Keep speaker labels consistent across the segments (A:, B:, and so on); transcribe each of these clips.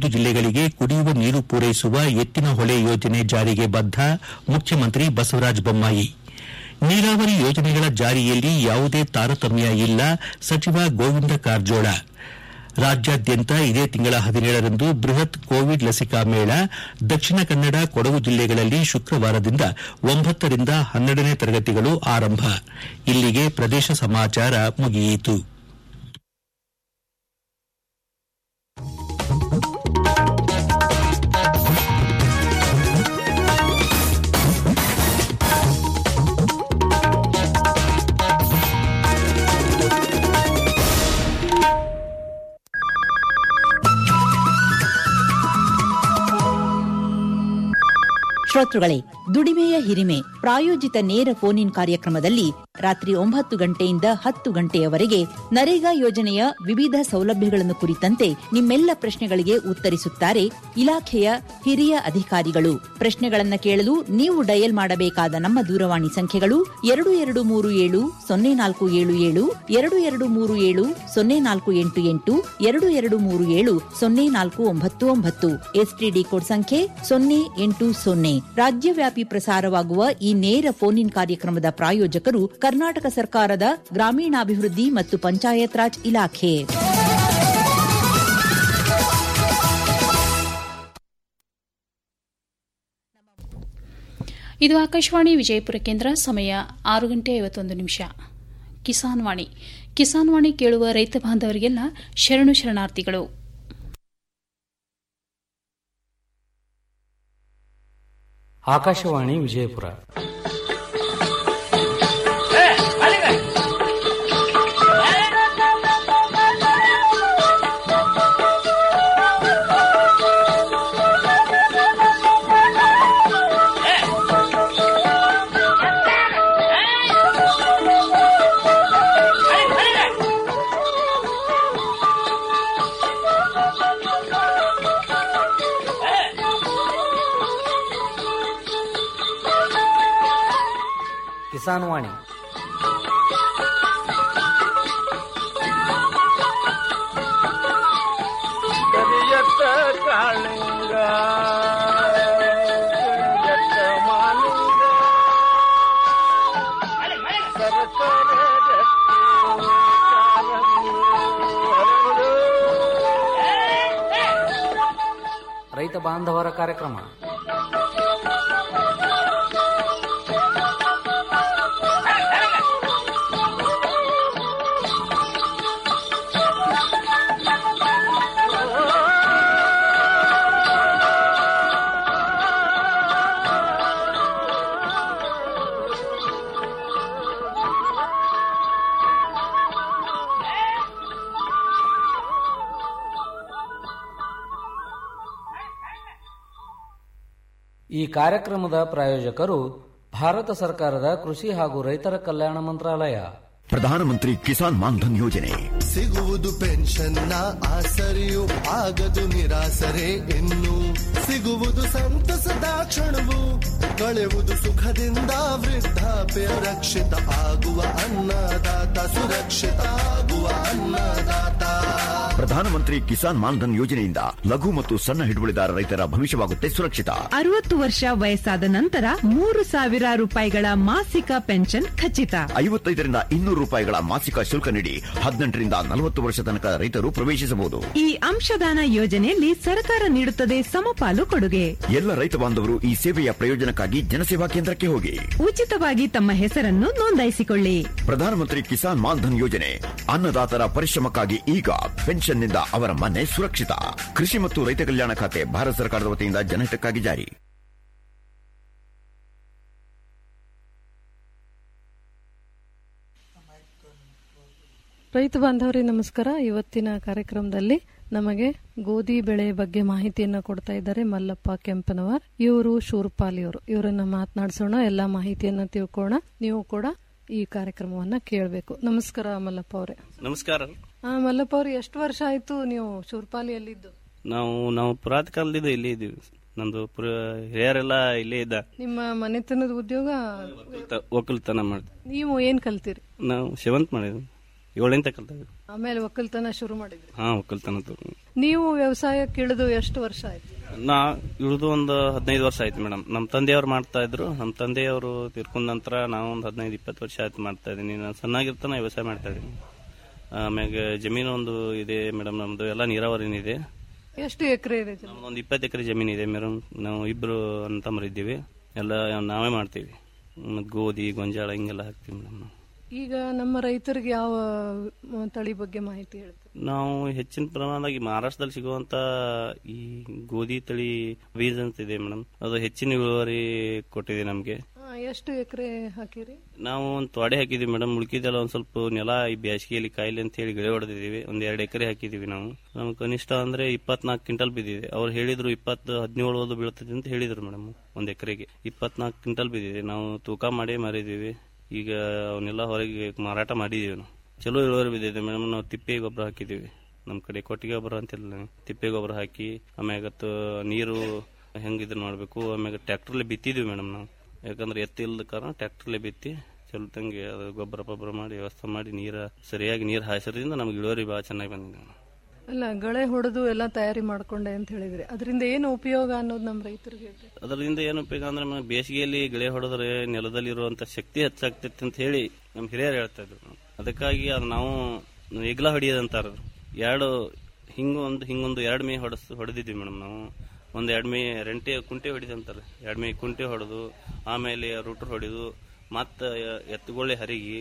A: ಐದು ಜಿಲ್ಲೆಗಳಿಗೆ ಕುಡಿಯುವ ನೀರು ಪೂರೈಸುವ ಎತ್ತಿನ ಹೊಳೆ ಯೋಜನೆ ಜಾರಿಗೆ ಬದ್ದ ಮುಖ್ಯಮಂತ್ರಿ ಬಸವರಾಜ ಬೊಮ್ಮಾಯಿ ನೀರಾವರಿ ಯೋಜನೆಗಳ ಜಾರಿಯಲ್ಲಿ ಯಾವುದೇ ತಾರತಮ್ಯ ಇಲ್ಲ ಸಚಿವ ಗೋವಿಂದ ಕಾರಜೋಳ ರಾಜ್ಯಾದ್ಯಂತ ಇದೇ ತಿಂಗಳ ಹದಿನೇಳರಂದು ಬೃಹತ್ ಕೋವಿಡ್ ಲಸಿಕಾ ಮೇಳ ದಕ್ಷಿಣ ಕನ್ನಡ ಕೊಡಗು ಜಿಲ್ಲೆಗಳಲ್ಲಿ ಶುಕ್ರವಾರದಿಂದ ಒಂಬತ್ತರಿಂದ ಹನ್ನೆರಡನೇ ತರಗತಿಗಳು ಆರಂಭ ಇಲ್ಲಿಗೆ ಪ್ರದೇಶ ಸಮಾಚಾರ ಮುಗಿಯಿತು
B: ಶ್ರೋತೃಗಳೇ ದುಡಿಮೆಯ ಹಿರಿಮೆ ಪ್ರಾಯೋಜಿತ ನೇರ ಫೋನ್ ಇನ್ ಕಾರ್ಯಕ್ರಮದಲ್ಲಿ ರಾತ್ರಿ ಒಂಬತ್ತು ಗಂಟೆಯಿಂದ ಹತ್ತು ಗಂಟೆಯವರೆಗೆ ನರೇಗಾ ಯೋಜನೆಯ ವಿವಿಧ ಸೌಲಭ್ಯಗಳನ್ನು ಕುರಿತಂತೆ ನಿಮ್ಮೆಲ್ಲ ಪ್ರಶ್ನೆಗಳಿಗೆ ಉತ್ತರಿಸುತ್ತಾರೆ ಇಲಾಖೆಯ ಹಿರಿಯ ಅಧಿಕಾರಿಗಳು ಪ್ರಶ್ನೆಗಳನ್ನ ಕೇಳಲು ನೀವು ಡಯಲ್ ಮಾಡಬೇಕಾದ ನಮ್ಮ ದೂರವಾಣಿ ಸಂಖ್ಯೆಗಳು ಎರಡು ಎರಡು ಮೂರು ಏಳು ಸೊನ್ನೆ ನಾಲ್ಕು ಏಳು ಏಳು ಎರಡು ಎರಡು ಮೂರು ಏಳು ಸೊನ್ನೆ ನಾಲ್ಕು ಎಂಟು ಎಂಟು ಎರಡು ಎರಡು ಮೂರು ಏಳು ಸೊನ್ನೆ ನಾಲ್ಕು ಒಂಬತ್ತು ಒಂಬತ್ತು ಎಸ್ಟಿಡಿ ಕೋಡ್ ಸಂಖ್ಯೆ ಸೊನ್ನೆ ಎಂಟು ಸೊನ್ನೆ ರಾಜ್ಯವ್ಯಾಪಿ ಪ್ರಸಾರವಾಗುವ ಈ ನೇರ ಫೋನ್ ಇನ್ ಕಾರ್ಯಕ್ರಮದ ಪ್ರಾಯೋಜಕರು ಕರ್ನಾಟಕ ಸರ್ಕಾರದ ಗ್ರಾಮೀಣಾಭಿವೃದ್ಧಿ ಮತ್ತು ಪಂಚಾಯತ್ ರಾಜ್ ಇಲಾಖೆ
C: ಇದು ಆಕಾಶವಾಣಿ ವಿಜಯಪುರ ಕೇಂದ್ರ ಸಮಯ ಆರು ಗಂಟೆ ಐವತ್ತೊಂದು ನಿಮಿಷ ಕಿಸಾನ್ ವಾಣಿ ಕಿಸಾನ್ ವಾಣಿ ಕೇಳುವ ರೈತ ಬಾಂಧವರಿಗೆಲ್ಲ ಶರಣು ಶರಣಾರ್ಥಿಗಳು
D: ಆಕಾಶವಾಣಿ ವಿಜಯಪುರ ಕಿಸಾನ್ ವಾಣಿ
E: ಕರಿಯತ್ತ ಕಾಳಿಂಗ ಕರಿಯತ್ತ ಮಾಲಿಂಗ ಸರಸರ ಗಟ್ಟಿ ಕಾಲಂಗಿ ಹರಡು.
D: ರೈತ ಬಾಂಧವರ ಕಾರ್ಯಕ್ರಮ ಈ ಕಾರ್ಯಕ್ರಮದ ಪ್ರಾಯೋಜಕರು ಭಾರತ ಸರ್ಕಾರದ ಕೃಷಿ ಹಾಗೂ ರೈತರ ಕಲ್ಯಾಣ ಮಂತ್ರಾಲಯ
F: ಪ್ರಧಾನಮಂತ್ರಿ ಕಿಸಾನ್ ಮಾನ್ಧನ್ ಯೋಜನೆ
G: ಸಿಗುವುದು ಪೆನ್ಷನ್ನ ಆಸರೆಯು ಆಗದು ನಿರಾಸರೆ ಇನ್ನು ಸಿಗುವುದು ಸಂತಸದ ಕ್ಷಣವು ಕಳೆಯುವುದು ಸುಖದಿಂದ ವೃದ್ಧಾಪ್ಯ ರಕ್ಷಿತ ಆಗುವ ಅನ್ನದಾತ ಸುರಕ್ಷಿತ ಆಗುವ ಅನ್ನದಾತ
F: ಪ್ರಧಾನಮಂತ್ರಿ ಕಿಸಾನ್ ಮಾನ್ಧನ್ ಯೋಜನೆಯಿಂದ ಲಘು ಮತ್ತು ಸಣ್ಣ ಹಿಡುವಳಿದಾರ ರೈತರ ಭವಿಷ್ಯವಾಗುತ್ತೆ ಸುರಕ್ಷಿತ
H: ಅರವತ್ತು ವರ್ಷ ವಯಸ್ಸಾದ ನಂತರ ಮೂರು ಸಾವಿರ ರೂಪಾಯಿಗಳ ಮಾಸಿಕ ಪೆನ್ಷನ್ ಖಚಿತ
F: ಐವತ್ತೈದರಿಂದ ಇನ್ನೂರು ರೂಪಾಯಿಗಳ ಮಾಸಿಕ ಶುಲ್ಕ ನೀಡಿ ಹದಿನೆಂಟರಿಂದ ನಲವತ್ತು ವರ್ಷ ತನಕ ರೈತರು ಪ್ರವೇಶಿಸಬಹುದು
H: ಈ ಅಂಶದಾನ ಯೋಜನೆಯಲ್ಲಿ ಸರ್ಕಾರ ನೀಡುತ್ತದೆ ಸಮಪಾಲು ಕೊಡುಗೆ
F: ಎಲ್ಲ ರೈತ ಬಾಂಧವರು ಈ ಸೇವೆಯ ಪ್ರಯೋಜನಕ್ಕಾಗಿ ಜನಸೇವಾ ಕೇಂದ್ರಕ್ಕೆ ಹೋಗಿ
H: ಉಚಿತವಾಗಿ ತಮ್ಮ ಹೆಸರನ್ನು ನೋಂದಾಯಿಸಿಕೊಳ್ಳಿ
F: ಪ್ರಧಾನಮಂತ್ರಿ ಕಿಸಾನ್ ಮಾನ್ಧನ್ ಯೋಜನೆ ಅನ್ನದಾತರ ಪರಿಶ್ರಮಕ್ಕಾಗಿ ಈಗ ಪೆನ್ಷನ್ನಿಂದ ಅವರ ಮನೆ ಸುರಕ್ಷಿತ ಕೃಷಿ ಮತ್ತು ರೈತ ಕಲ್ಯಾಣ ಖಾತೆ ಭಾರತ ಸರ್ಕಾರದ ವತಿಯಿಂದ ಜನಹಿತಕ್ಕಾಗಿ ಜಾರಿ
I: ರೈತ ಬಾಂಧವರೇ ನಮಸ್ಕಾರ ಇವತ್ತಿನ ಕಾರ್ಯಕ್ರಮದಲ್ಲಿ ನಮಗೆ ಗೋಧಿ ಬೆಳೆ ಬಗ್ಗೆ ಮಾಹಿತಿಯನ್ನ ಕೊಡ್ತಾ ಇದ್ದಾರೆ ಮಲ್ಲಪ್ಪ ಕೆಂಪನವರ್ ಇವರು ಶೂರ್ಪಾಲಿಯವರು ಇವರನ್ನ ಮಾತನಾಡಿಸೋಣ ಎಲ್ಲಾ ಮಾಹಿತಿಯನ್ನ ತಿಳ್ಕೋಣ ನೀವು ಕೂಡ ಈ ಕಾರ್ಯಕ್ರಮವನ್ನ ಕೇಳಬೇಕು ನಮಸ್ಕಾರ ಮಲ್ಲಪ್ಪ ಅವರೇ
J: ನಮಸ್ಕಾರ
I: ಆ, ಮಲ್ಲಪ್ಪ ಅವ್ರೆ ಎಷ್ಟು ವರ್ಷ ಆಯ್ತು ನೀವು ಶೂರ್ಪಾಲಿಯಲ್ಲಿದ್ದು
J: ನಾವು ನಾವು ಪುರಾತ ಕಾಲದಿಂದ ಇಲ್ಲೇ ಇದ್ದೀವಿ ನಮ್ದು ಪುರ ಹಿರಿಯರೆಲ್ಲ ಇಲ್ಲೇ ಇದ್ದ
I: ನಿಮ್ಮ ಮನೆತನದ ಉದ್ಯೋಗ
J: ಒಕ್ಕಲ್ತ- ಒಕ್ಕಲ್ತನ ಮಾಡ್ತೀವಿ
I: ನೀವು ಏನ್ ಕಲ್ತೀರಿ
J: ನಾವು ಸೇವಂತ್ ಮಾಡಿದ್ವಿ ಏಳಂತ ಕಲ್ತ
I: ಆಮೇಲೆ ಒಕ್ಕಲ್ತನ ಶುರು ಮಾಡಿದ್ರಿ
J: ಹಾ ಒಕ್ಕಲ್ತನ
I: ನೀವು ವ್ಯವಸಾಯಕ್ಕೆ ಇಳಿದು ಎಷ್ಟು ವರ್ಷ ಆಯ್ತು
J: ನಾ ಇಳಿದು ಒಂದು ಹದಿನೈದು ವರ್ಷ ಆಯ್ತು ಮೇಡಮ್ ನಮ್ಮ ತಂದೆಯವ್ರು ಮಾಡ್ತಾ ಇದ್ರು ನಮ್ಮ ತಂದೆಯವರು ತೀರ್ಕೊಂಡ ನಂತರ ನಾವು ಒಂದು ಹದಿನೈದು ಇಪ್ಪತ್ತು ವರ್ಷ ಆಯ್ತು ಮಾಡ್ತಾ ಇದ್ದೀನಿ ನಾನು ಸಣ್ಣಾಗಿರ್ತಾನೆ ವ್ಯವಸಾಯ ಮಾಡ್ತಾ ಇದ್ದೀನಿ ಆಮ್ಯಾಗ ಜಮೀನು ಒಂದು ಇದೆ ಮೇಡಮ್ ನಮ್ದು ಎಲ್ಲ ನೀರಾವರಿನೇ ಇದೆ
I: ಎಷ್ಟು ಎಕರೆ ಇದೆ ಜಮೀನು?
J: ಒಂದು ಇಪ್ಪತ್ತು ಎಕರೆ ಜಮೀನು ಇದೆ ಮೇಡಮ್ ನಾವು ಇಬ್ರು ಅಣ್ಣ ತಮ್ಮರಿದ್ದೀವಿ ಎಲ್ಲ ನಾವೇ ಮಾಡ್ತೀವಿ ಮತ್ತು ಗೋಧಿ ಗೊಂಜಾಳ ಹಿಂಗೆಲ್ಲ ಹಾಕ್ತೀವಿ ಮೇಡಮ್ ನಾವು
I: ಈಗ ನಮ್ಮ ರೈತರಿಗೆ ಯಾವ ಮ, ತಳಿ ಬಗ್ಗೆ ಮಾಹಿತಿ ಹೇಳ್ತೀವಿ
J: ನಾವು ಹೆಚ್ಚಿನ ಪ್ರಮಾಣವಾಗಿ ಮಹಾರಾಷ್ಟ್ರದಲ್ಲಿ ಸಿಗುವಂತ ಈ ಗೋಧಿ ತಳಿ ಬೀಜ ಅಂತ ಇದೆ ಮೇಡಮ್ ಅದು ಹೆಚ್ಚಿನ ಇಳುವರಿ ಕೊಟ್ಟಿದೆ ನಮಗೆ
I: ಆ, ಎಷ್ಟು ಎಕರೆ ಹಾಕಿರಿ
J: ನಾವು ಒಂದು ತೊಡೆ ಹಾಕಿದೀವಿ ಮೇಡಮ್ ಉಳ್ಕಿದೆಲ್ಲ ಒಂದ್ ಸ್ವಲ್ಪ ನೆಲ ಈ ಬೇಸಿಗೆಯಲ್ಲಿ ಕಾಯಿಲೆ ಅಂತ ಹೇಳಿ ಗಿಡ ಹೊಡೆದಿದ್ದೀವಿ ಒಂದ್ ಎರಡು ಎಕರೆ ಹಾಕಿದೀವಿ ನಾವು ನಮ್ಗೆ ಕನಿಷ್ಠ ಅಂದ್ರೆ ಇಪ್ಪತ್ನಾಲ್ಕು ಕ್ವಿಂಟಲ್ ಬಿದ್ದಿದೆ ಅವ್ರು ಹೇಳಿದ್ರು ಇಪ್ಪತ್ತು ಹದಿನೇಳು ಓದು ಬೀಳ್ತದೆ ಅಂತ ಹೇಳಿದ್ರು ಮೇಡಮ್ ಒಂದ್ ಎಕರೆಗೆ ಇಪ್ಪತ್ನಾಲ್ಕು ಕ್ವಿಂಟಲ್ ಬಿದ್ದಿದೆ ನಾವು ತೂಕ ಮಾಡಿ ಮಾರಿದೀವಿ ಈಗ ಅವನ್ನೆಲ್ಲ ಹೊರಗೆ ಮಾರಾಟ ಮಾಡಿದೀವಿ ನಾವು ಚಲೋ ಇಳುವರಿ ಬಿದ್ದಿದೆ ಮೇಡಮ್ ನಾವು ತಿಪ್ಪೆ ಗೊಬ್ಬರ ಹಾಕಿದೀವಿ ನಮ್ಮ ಕಡೆ ಕೊಟ್ಟಿಗೆ ಗೊಬ್ಬರ ಅಂತಿಲ್ಲ ತಿಪ್ಪೆ ಗೊಬ್ಬರ ಹಾಕಿ ಆಮ್ಯಾಗತ್ತು ನೀರು ಹೆಂಗ್ ಇದನ್ನ ಮಾಡ್ಬೇಕು ಆಮ್ಯಾಗ ಟ್ರ್ಯಾಕ್ಟರ್ಲೆ ಬಿತ್ತಿದ್ವಿ ಮೇಡಮ್ ನಾವು ಯಾಕಂದ್ರೆ ಎತ್ತಿ ಇಲ್ಲದ ಕಾರಣ ಟ್ರ್ಯಾಕ್ಟರ್ಲೆ ಬಿತ್ತಿ ಚಲೋ ತಂಗಿ ಅದು ಗೊಬ್ಬರ ಪಬ್ಬರ ಮಾಡಿ ವ್ಯವಸ್ಥೆ ಮಾಡಿ ನೀರ ಸರಿಯಾಗಿ ನೀರು ಹಾಯಿಸೋದ್ರಿಂದ ನಮ್ಗೆ ಇಳುವರಿ ಭಾಳ ಚೆನ್ನಾಗಿ ಬಂದಿದೆ ಮೇಡಮ್
I: ಅಲ್ಲ ಗಳೆ ಹೊಡೆದು ಎಲ್ಲ ತಯಾರಿ ಮಾಡ್ಕೊಂಡೆ ಅಂತ ಹೇಳಿದ್ರಿ ಅದರಿಂದ ಏನು ಉಪಯೋಗ ಅನ್ನೋದು ನಮ್ಮ ರೈತರಿಗೆ ಹೇಳ್ರಿ.
J: ಅದರಿಂದ ಏನು ಉಪಯೋಗ ಅಂದ್ರೆ ಮ- ಬೇಸಿಗೆಯಲ್ಲಿ ಗಿಳೆ ಹೊಡೆದ್ರೆ ನೆಲದಲ್ಲಿರುವಂತ ಶಕ್ತಿ ಹೆಚ್ಚಾಗ್ತೈತೆ ಅಂತ ಹೇಳಿ ನಮ್ಮ ಹಿರಿಯರು ಹೇಳ್ತಾ ಇದ್ರು ಅದಕ್ಕಾಗಿ ಅದು ನಾವು ಎಗ್ಲ ಹೊಡಿಯೋದಂತಾರ ಎರಡು ಹಿಂಗೊಂದು ಹಿಂಗೊಂದು ಎರಡು ಮೇ ಹೊಡಸ್ ಹೊಡೆದಿದ್ವಿ ಮೇಡಮ್ ನಾವು ಒಂದು ಎರಡು ಮೇ ರೆಂಟೆ ಕುಂಟೆ ಹೊಡಿದಂತಾರೆ ಎರಡು ಮೇ ಕುಂಟೆ ಹೊಡೆದು ಆಮೇಲೆ ರೂಟರ್ ಹೊಡೆದು ಮತ್ತೆ ಎತ್ತುಗೊಳ್ಳೆ ಹರಿಗಿ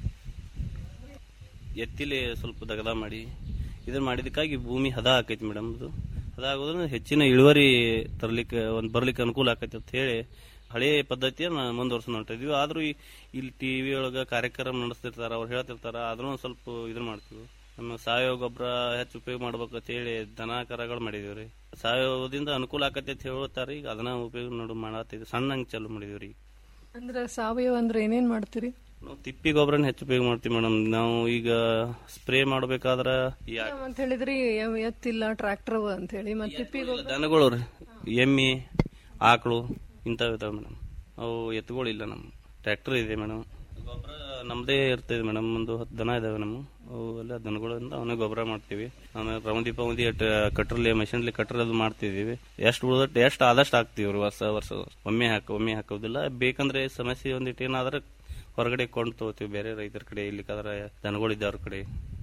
J: ಎತ್ತಿಲೆ ಸ್ವಲ್ಪ ದಗದ ಮಾಡಿ ಇದನ್ನ ಮಾಡಿದಕ್ಕಾಗಿ ಭೂಮಿ ಹದ ಆಕೈತಿ ಮೇಡಮ್ ಅದು ಹದ ಆಗೋದ್ರಿಂದ ಹೆಚ್ಚಿನ ಇಳುವರಿ ತರ್ಲಿಕ್ಕೆ ಒಂದು ಬರ್ಲಿಕ್ಕೆ ಅನುಕೂಲ ಆಕೈತಿ ಅಂತ ಹೇಳಿ ಹಳೆ ಪದ್ಧತಿಯನ್ನ ಮುಂದುವರ್ಸ್ಕೊಂಡು ಹೊಂಟಿದ್ವಿ ಆದ್ರೂ ಈ- ಇಲ್ಲಿ ಟಿವಿ ಒಳಗ ಕಾರ್ಯಕ್ರಮ ನಡೆಸ್ತಿರ್ತಾರ ಅವ್ರು ಹೇಳ್ತಿರ್ತಾರ ಅದನ್ನು ಒಂದ್ ಸ್ವಲ್ಪ ಇದನ್ನ ಮಾಡ್ತೀವಿ ನಮ್ಮ ಸಾವಯವ ಗೊಬ್ಬರ ಹೆಚ್ಚು ಉಪಯೋಗ ಮಾಡ್ಬೇಕಂತ ಹೇಳಿ ದನ ಕರಗಳು ಮಾಡಿದೀವ್ರಿ ಸಾವಯವದಿಂದ ಅನುಕೂಲ ಆಕತಿ ಅಂತ ಹೇಳ್ತಾರೆ ಈಗ ಅದನ್ನ ಉಪಯೋಗ ನೋಡು ಮಾಡತ್ತಿದ್ವಿ ಸಣ್ಣ ಹಂಗೆ ಚಾಲು ಮಾಡಿದೀವ್ರಿ
I: ಅಂದ್ರೆ ಸಾವಯವ ಅಂದ್ರೆ ಏನೇನ್ ಮಾಡ್ತೀರಿ
J: ನಾವು ತಿಪ್ಪಿ ಗೊಬ್ಬರನ ಹೆಚ್ಚು ಉಪಯೋಗ ಮಾಡ್ತೀವಿ ಮೇಡಮ್ ನಾವು ಈಗ ಸ್ಪ್ರೇ ಮಾಡ್ಬೇಕಾದ್ರ ಈ ಆ-
I: ಅಂತ ಹೇಳಿದ್ರಿ ಎ- ಎತ್ತಿಲ್ಲ ಟ್ರಾಕ್ಟರ್ ಅಂತ ಹೇಳಿ ಮತ್ತೆ ತಿಪ್ಪಿ ಗೊಬ್ಬರ
J: ದನಗಳು ರೀ ಎಮ್ಮಿ ಆಕಳು ಇಂಥವು ಇದಾವೆ ಮೇಡಮ್ ಅವು ಎತ್ತುಗಳು ಇಲ್ಲ ನಮ್ಮ ಟ್ರ್ಯಾಕ್ಟರ್ ಇದೆ ಮೇಡಮ್ ಗೊಬ್ಬರ ನಮ್ದೇ ಇರ್ತದೆ ಮೇಡಮ್ ಒಂದು ಹತ್ತು ದನ ಇದಾವೆ ನಮ್ಮ ಅವು ಎಲ್ಲ ದನಗಳಿಂದ ಅವನೇ ಗೊಬ್ಬರ ಮಾಡ್ತೀವಿ ಆಮೇಲೆ ರೌಂದಿ ಪೌಂದಿ ಕಟ್ರಲ್ಲಿ ಮಷಿನ್ಲಿ ಕಟ್ರ್ ಅದು ಮಾಡ್ತಿದೀವಿ ಎಷ್ಟು ಉಳಿದಟ್ಟು ಎಷ್ಟು ಆದಷ್ಟು ಹಾಕ್ತೀವಿ ರೀ ವರ್ಷ ವರ್ಷ ಒಮ್ಮೆ ಹಾಕ ಒಮ್ಮೆ ಹಾಕೋದಿಲ್ಲ ಬೇಕಂದ್ರೆ ಸಮಸ್ಯೆ ಒಂದಿಟ್ಟು ಏನಾದ್ರೆ ಹೊರಗಡೆ ಕೊಂಡು ತಗೋತೀವಿ ಬೇರೆ ರೈತರ ಕಡೆ ಇಲ್ಲಿಕಾದ್ರೆ ದನಗಳಿದ್ದವ್ರ ಕಡೆ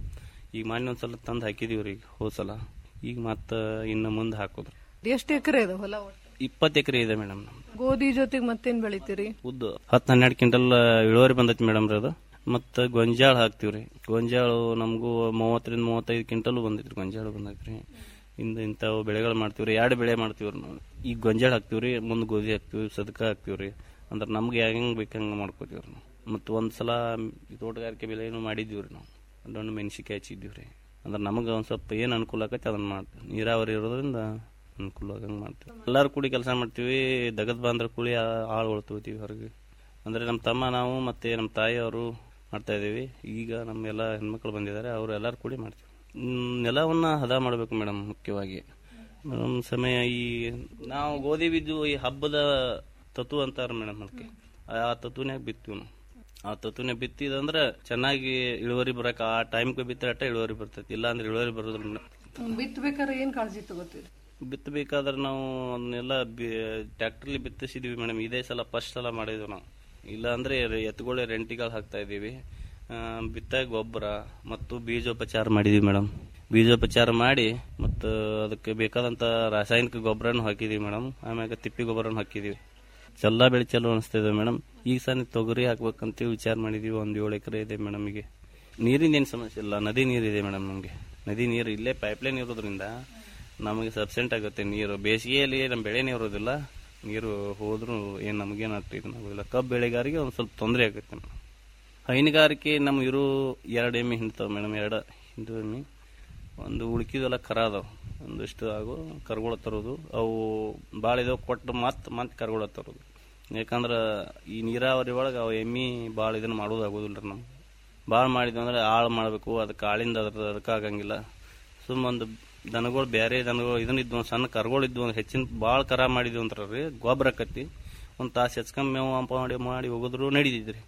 J: ಈಗ ಮೊನ್ನೆ ಒಂದ್ಸಲ ತಂದು ಹಾಕಿದೀವಿ ರೀ ಹೋದ್ ಸಲ ಈಗ ಮತ್ತೆ ಇನ್ನು ಮುಂದೆ ಹಾಕೋದು
I: ಎಷ್ಟು ಎಕರೆ ಇದೆ ಹೊಲ ಒಟ್ಟು
J: ಇಪ್ಪತ್ತು ಎಕರೆ ಇದೆ ಮೇಡಮ್
I: ಗೋಧಿ ಜೊತೆಗೆ ಮತ್ತೇನ್ ಬೆಳಿತೀರಿ
J: ಉದ್ದು ಹತ್ತು ಹನ್ನೆರಡು ಕ್ವಿಂಟಲ್ ಇಳುವರಿ ಬಂದೈತಿ ಮೇಡಮ್ ರೀ ಅದು ಮತ್ತು ಗೊಂಜಾಳ ಹಾಕ್ತೀವಿ ರೀ ಗೊಂಜಾಳು ನಮಗೂ ಮೂವತ್ತರಿಂದ ಮೂವತ್ತೈದು ಕ್ವಿಂಟಲ್ ಬಂದೈತ್ರಿ ಗೊಂಜಾಳ ಬಂದೈತ್ರಿ ಇಂದ ಇಂಥವು ಬೆಳೆಗಳು ಮಾಡ್ತೀವಿ ರೀ ಎರಡು ಬೆಳೆ ಮಾಡ್ತೀವಿ ರೀ ನಾವು ಈಗ ಗೊಂಜಾಳ ಹಾಕ್ತೀವಿ ರೀ ಮುಂದೆ ಗೋಧಿ ಹಾಕ್ತೀವಿ ಸದಕ ಹಾಕ್ತೀವಿ ರೀ ಅಂದ್ರೆ ನಮ್ಗೆ ಹೆಂಗೆ ಬೇಕು ಹಂಗೆ ಮಾಡ್ಕೋತೀವಿ ರೀ ನಾವು ಮತ್ತು ಒಂದು ಸಲ ಈ ತೋಟಗಾರಿಕೆ ಬೆಳೆನೂ ಮಾಡಿದ್ದೀವಿ ರೀ ನಾವು ದೊಣ್ಣೆ ಮೆಣಸಿಕಾಯಿ ಹಚ್ಚಿದ್ದೀವಿ ರೀ ಅಂದ್ರೆ ನಮಗೆ ಒಂದು ಸ್ವಲ್ಪ ಏನು ಅನುಕೂಲ ಆಕೈತೆ ಅದನ್ನ ಮಾಡ್ತೀವಿ ನೀರಾವರಿ ಇರೋದ್ರಿಂದ ಅನುಕೂಲ ಆಗಂಗೆ ಮಾಡ್ತೀವಿ ಎಲ್ಲರೂ ಕೂಡಿ ಕೆಲಸ ಮಾಡ್ತೀವಿ ದಗದ್ ಬಾಂದ್ರ ಕೂಡಿ ಆಳುಗಳು ತಗೋತೀವಿ ಹೊರಗೆ ಅಂದ್ರೆ ನಮ್ಮ ತಮ್ಮ ನಾವು ಮತ್ತೆ ನಮ್ಮ ತಾಯಿಯವರು ಮಾಡ್ತಾ ಇದೀವಿ ಈಗ ನಮ್ಮೆಲ್ಲ ಹೆಣ್ಮಕ್ಳು ಬಂದಿದ್ದಾರೆ ಅವರು ಎಲ್ಲರೂ ಕೂಡಿ ಮಾಡ್ತೀವಿ ಹ್ಮ್, ನೆಲವನ್ನ ಹದ ಮಾಡಬೇಕು ಮೇಡಮ್ ಮುಖ್ಯವಾಗಿ ಮೇಡಮ್ ಸಮಯ ಈ ನಾವು ಗೋಧಿ ಬಿದ್ದು ಈ ಹಬ್ಬದ ತತ್ವ ಅಂತಾರ ಮೇಡಮ್ ಅದಕ್ಕೆ ಆ ತತ್ವನ್ಯಾಗ ಬಿತ್ತೀವಿ ನಾವು ಆ ತತ್ವನ್ಯಾಗ ಬಿತ್ತಿದಂದ್ರೆ ಚೆನ್ನಾಗಿ ಇಳುವರಿ ಬರಕ ಆ ಟೈಮ್ಗೆ ಬಿತ್ತರೆ ಅಟ್ಟ ಇಳುವರಿ ಬರ್ತೈತಿ ಇಲ್ಲ ಅಂದ್ರೆ ಇಳುವರಿ ಬರೋದಿಲ್ಲ ಮೇಡಮ್
I: ಬಿತ್ತಬೇಕಾದ್ರೆ ಏನ್ ಕಾಳಜಿ ತಗೋತೀರಿ
J: ಬಿತ್ತಬೇಕಾದ್ರೆ ನಾವು ಅದನ್ನೆಲ್ಲ ಟ್ರ್ಯಾಕ್ಟರ್ಲಿ ಬಿತ್ತಿಸಿದ್ವಿ ಮೇಡಮ್ ಇದೇ ಸಲ ಫಸ್ಟ್ ಸಲ ಮಾಡಿದ್ವಿ ನಾವು ಇಲ್ಲ ಅಂದ್ರೆ ಎತ್ತುಗಳೇ ರೆಂಟಿಗಳು ಹಾಕ್ತಾ ಇದೀವಿ ಆ, ಬಿತ್ತಾಗ ಗೊಬ್ಬರ ಮತ್ತು ಬೀಜೋಪಚಾರ ಮಾಡಿದೀವಿ ಮೇಡಮ್ ಬೀಜೋಪಚಾರ ಮಾಡಿ ಮತ್ತು ಅದಕ್ಕೆ ಬೇಕಾದಂತ ರಾಸಾಯನಿಕ ಗೊಬ್ಬರನು ಹಾಕಿದೀವಿ ಮೇಡಮ್ ಆಮ್ಯಾಗ ತಿಪ್ಪಿ ಗೊಬ್ಬರನು ಹಾಕಿದೀವಿ ಚಲ್ಲ ಬೆಳೆ ಚಲೋ ಅನಿಸ್ತಿದೆ ಮೇಡಮ್ ಈಗ ಸಹ ತೊಗರಿ ಹಾಕ್ಬೇಕಂತ ವಿಚಾರ ಮಾಡಿದೀವಿ ಒಂದ್ ಏಳು ಎಕರೆ ಇದೆ ಮೇಡಮ್ ಈಗ ನೀರಿನ ಏನು ಸಮಸ್ಯೆ ಇಲ್ಲ ನದಿ ನೀರಿದೆ ಮೇಡಮ್ ನಮಗೆ ನದಿ ನೀರು ಇಲ್ಲೇ ಪೈಪ್ಲೈನ್ ಇರೋದ್ರಿಂದ ನಮಗೆ ಸಬ್ಸೆಂಟ್ ಆಗುತ್ತೆ ನೀರು ಬೇಸಿಗೆಯಲ್ಲಿ ನಮ್ಮ ಬೆಳೆನೇ ಇರೋದಿಲ್ಲ ನೀರು ಹೋದ್ರೂ ಏನು ನಮಗೇನು ಆಗ್ತದೆ ನಾವಿಲ್ಲ ಕಬ್ಬು ಬೆಳೆಗಾರಿಗೆ ಒಂದು ಸ್ವಲ್ಪ ತೊಂದರೆ ಆಗುತ್ತೆ ಮೇಡಮ್ ಹೈನುಗಾರಿಕೆ ನಮ್ಮ ಇರು ಎರಡು ಎಮ್ಮೆ ಹಿಂಡ್ತಾವೆ ಮೇಡಮ್ ಎರಡು ಹಿಂಡು ಎಮ್ಮೆ ಒಂದು ಉಳ್ಕಿದೆಲ್ಲ ಕರ ಅದಾವ ಒಂದಿಷ್ಟು ಆಗು ಕರ್ಗೊಳ ತರೋದು ಅವು ಭಾಳ ಇದಾವ ಕೊಟ್ಟು ಮತ್ತೆ ಮತ್ತೆ ಕರ್ಗೊಳ ತರೋದು ಯಾಕಂದ್ರೆ ಈ ನೀರಾವರಿ ಒಳಗೆ ಅವು ಎಮ್ಮಿ ಭಾಳ ಇದನ್ನು ಮಾಡೋದಾಗೋದಿಲ್ಲ ರೀ ನಮ್ಗೆ ಭಾಳ ಮಾಡಿದ್ವಿ ಅಂದ್ರೆ ಆಳು ಮಾಡಬೇಕು ಅದಕ್ಕೆ ಆಳಿಂದ ಅದ್ರ ಅದಕ್ಕೆ ಆಗಂಗಿಲ್ಲ ಸುಮ್ಮ ಒಂದು ದನಗಳು ಬೇರೆ ದನಗಳು ಇದನ್ನ ಇದ್ವು ಸಣ್ಣ ಕರ್ಗಳು ಇದ್ವು ಒಂದು ಹೆಚ್ಚಿನ ಭಾಳ ಕರ ಮಾಡಿದ್ವು ಅಂತಾರ ರೀ ಗೊಬ್ಬರ ಕತ್ತಿ ಒಂದು ತಾಸು ಹೆಚ್ಕೊಂಡ್ ಮೇವು ಅಂಪ ಮಾಡಿ ಮಾಡಿ ಹೋಗಿದ್ರು ನಡೀತಿದ್ರಿ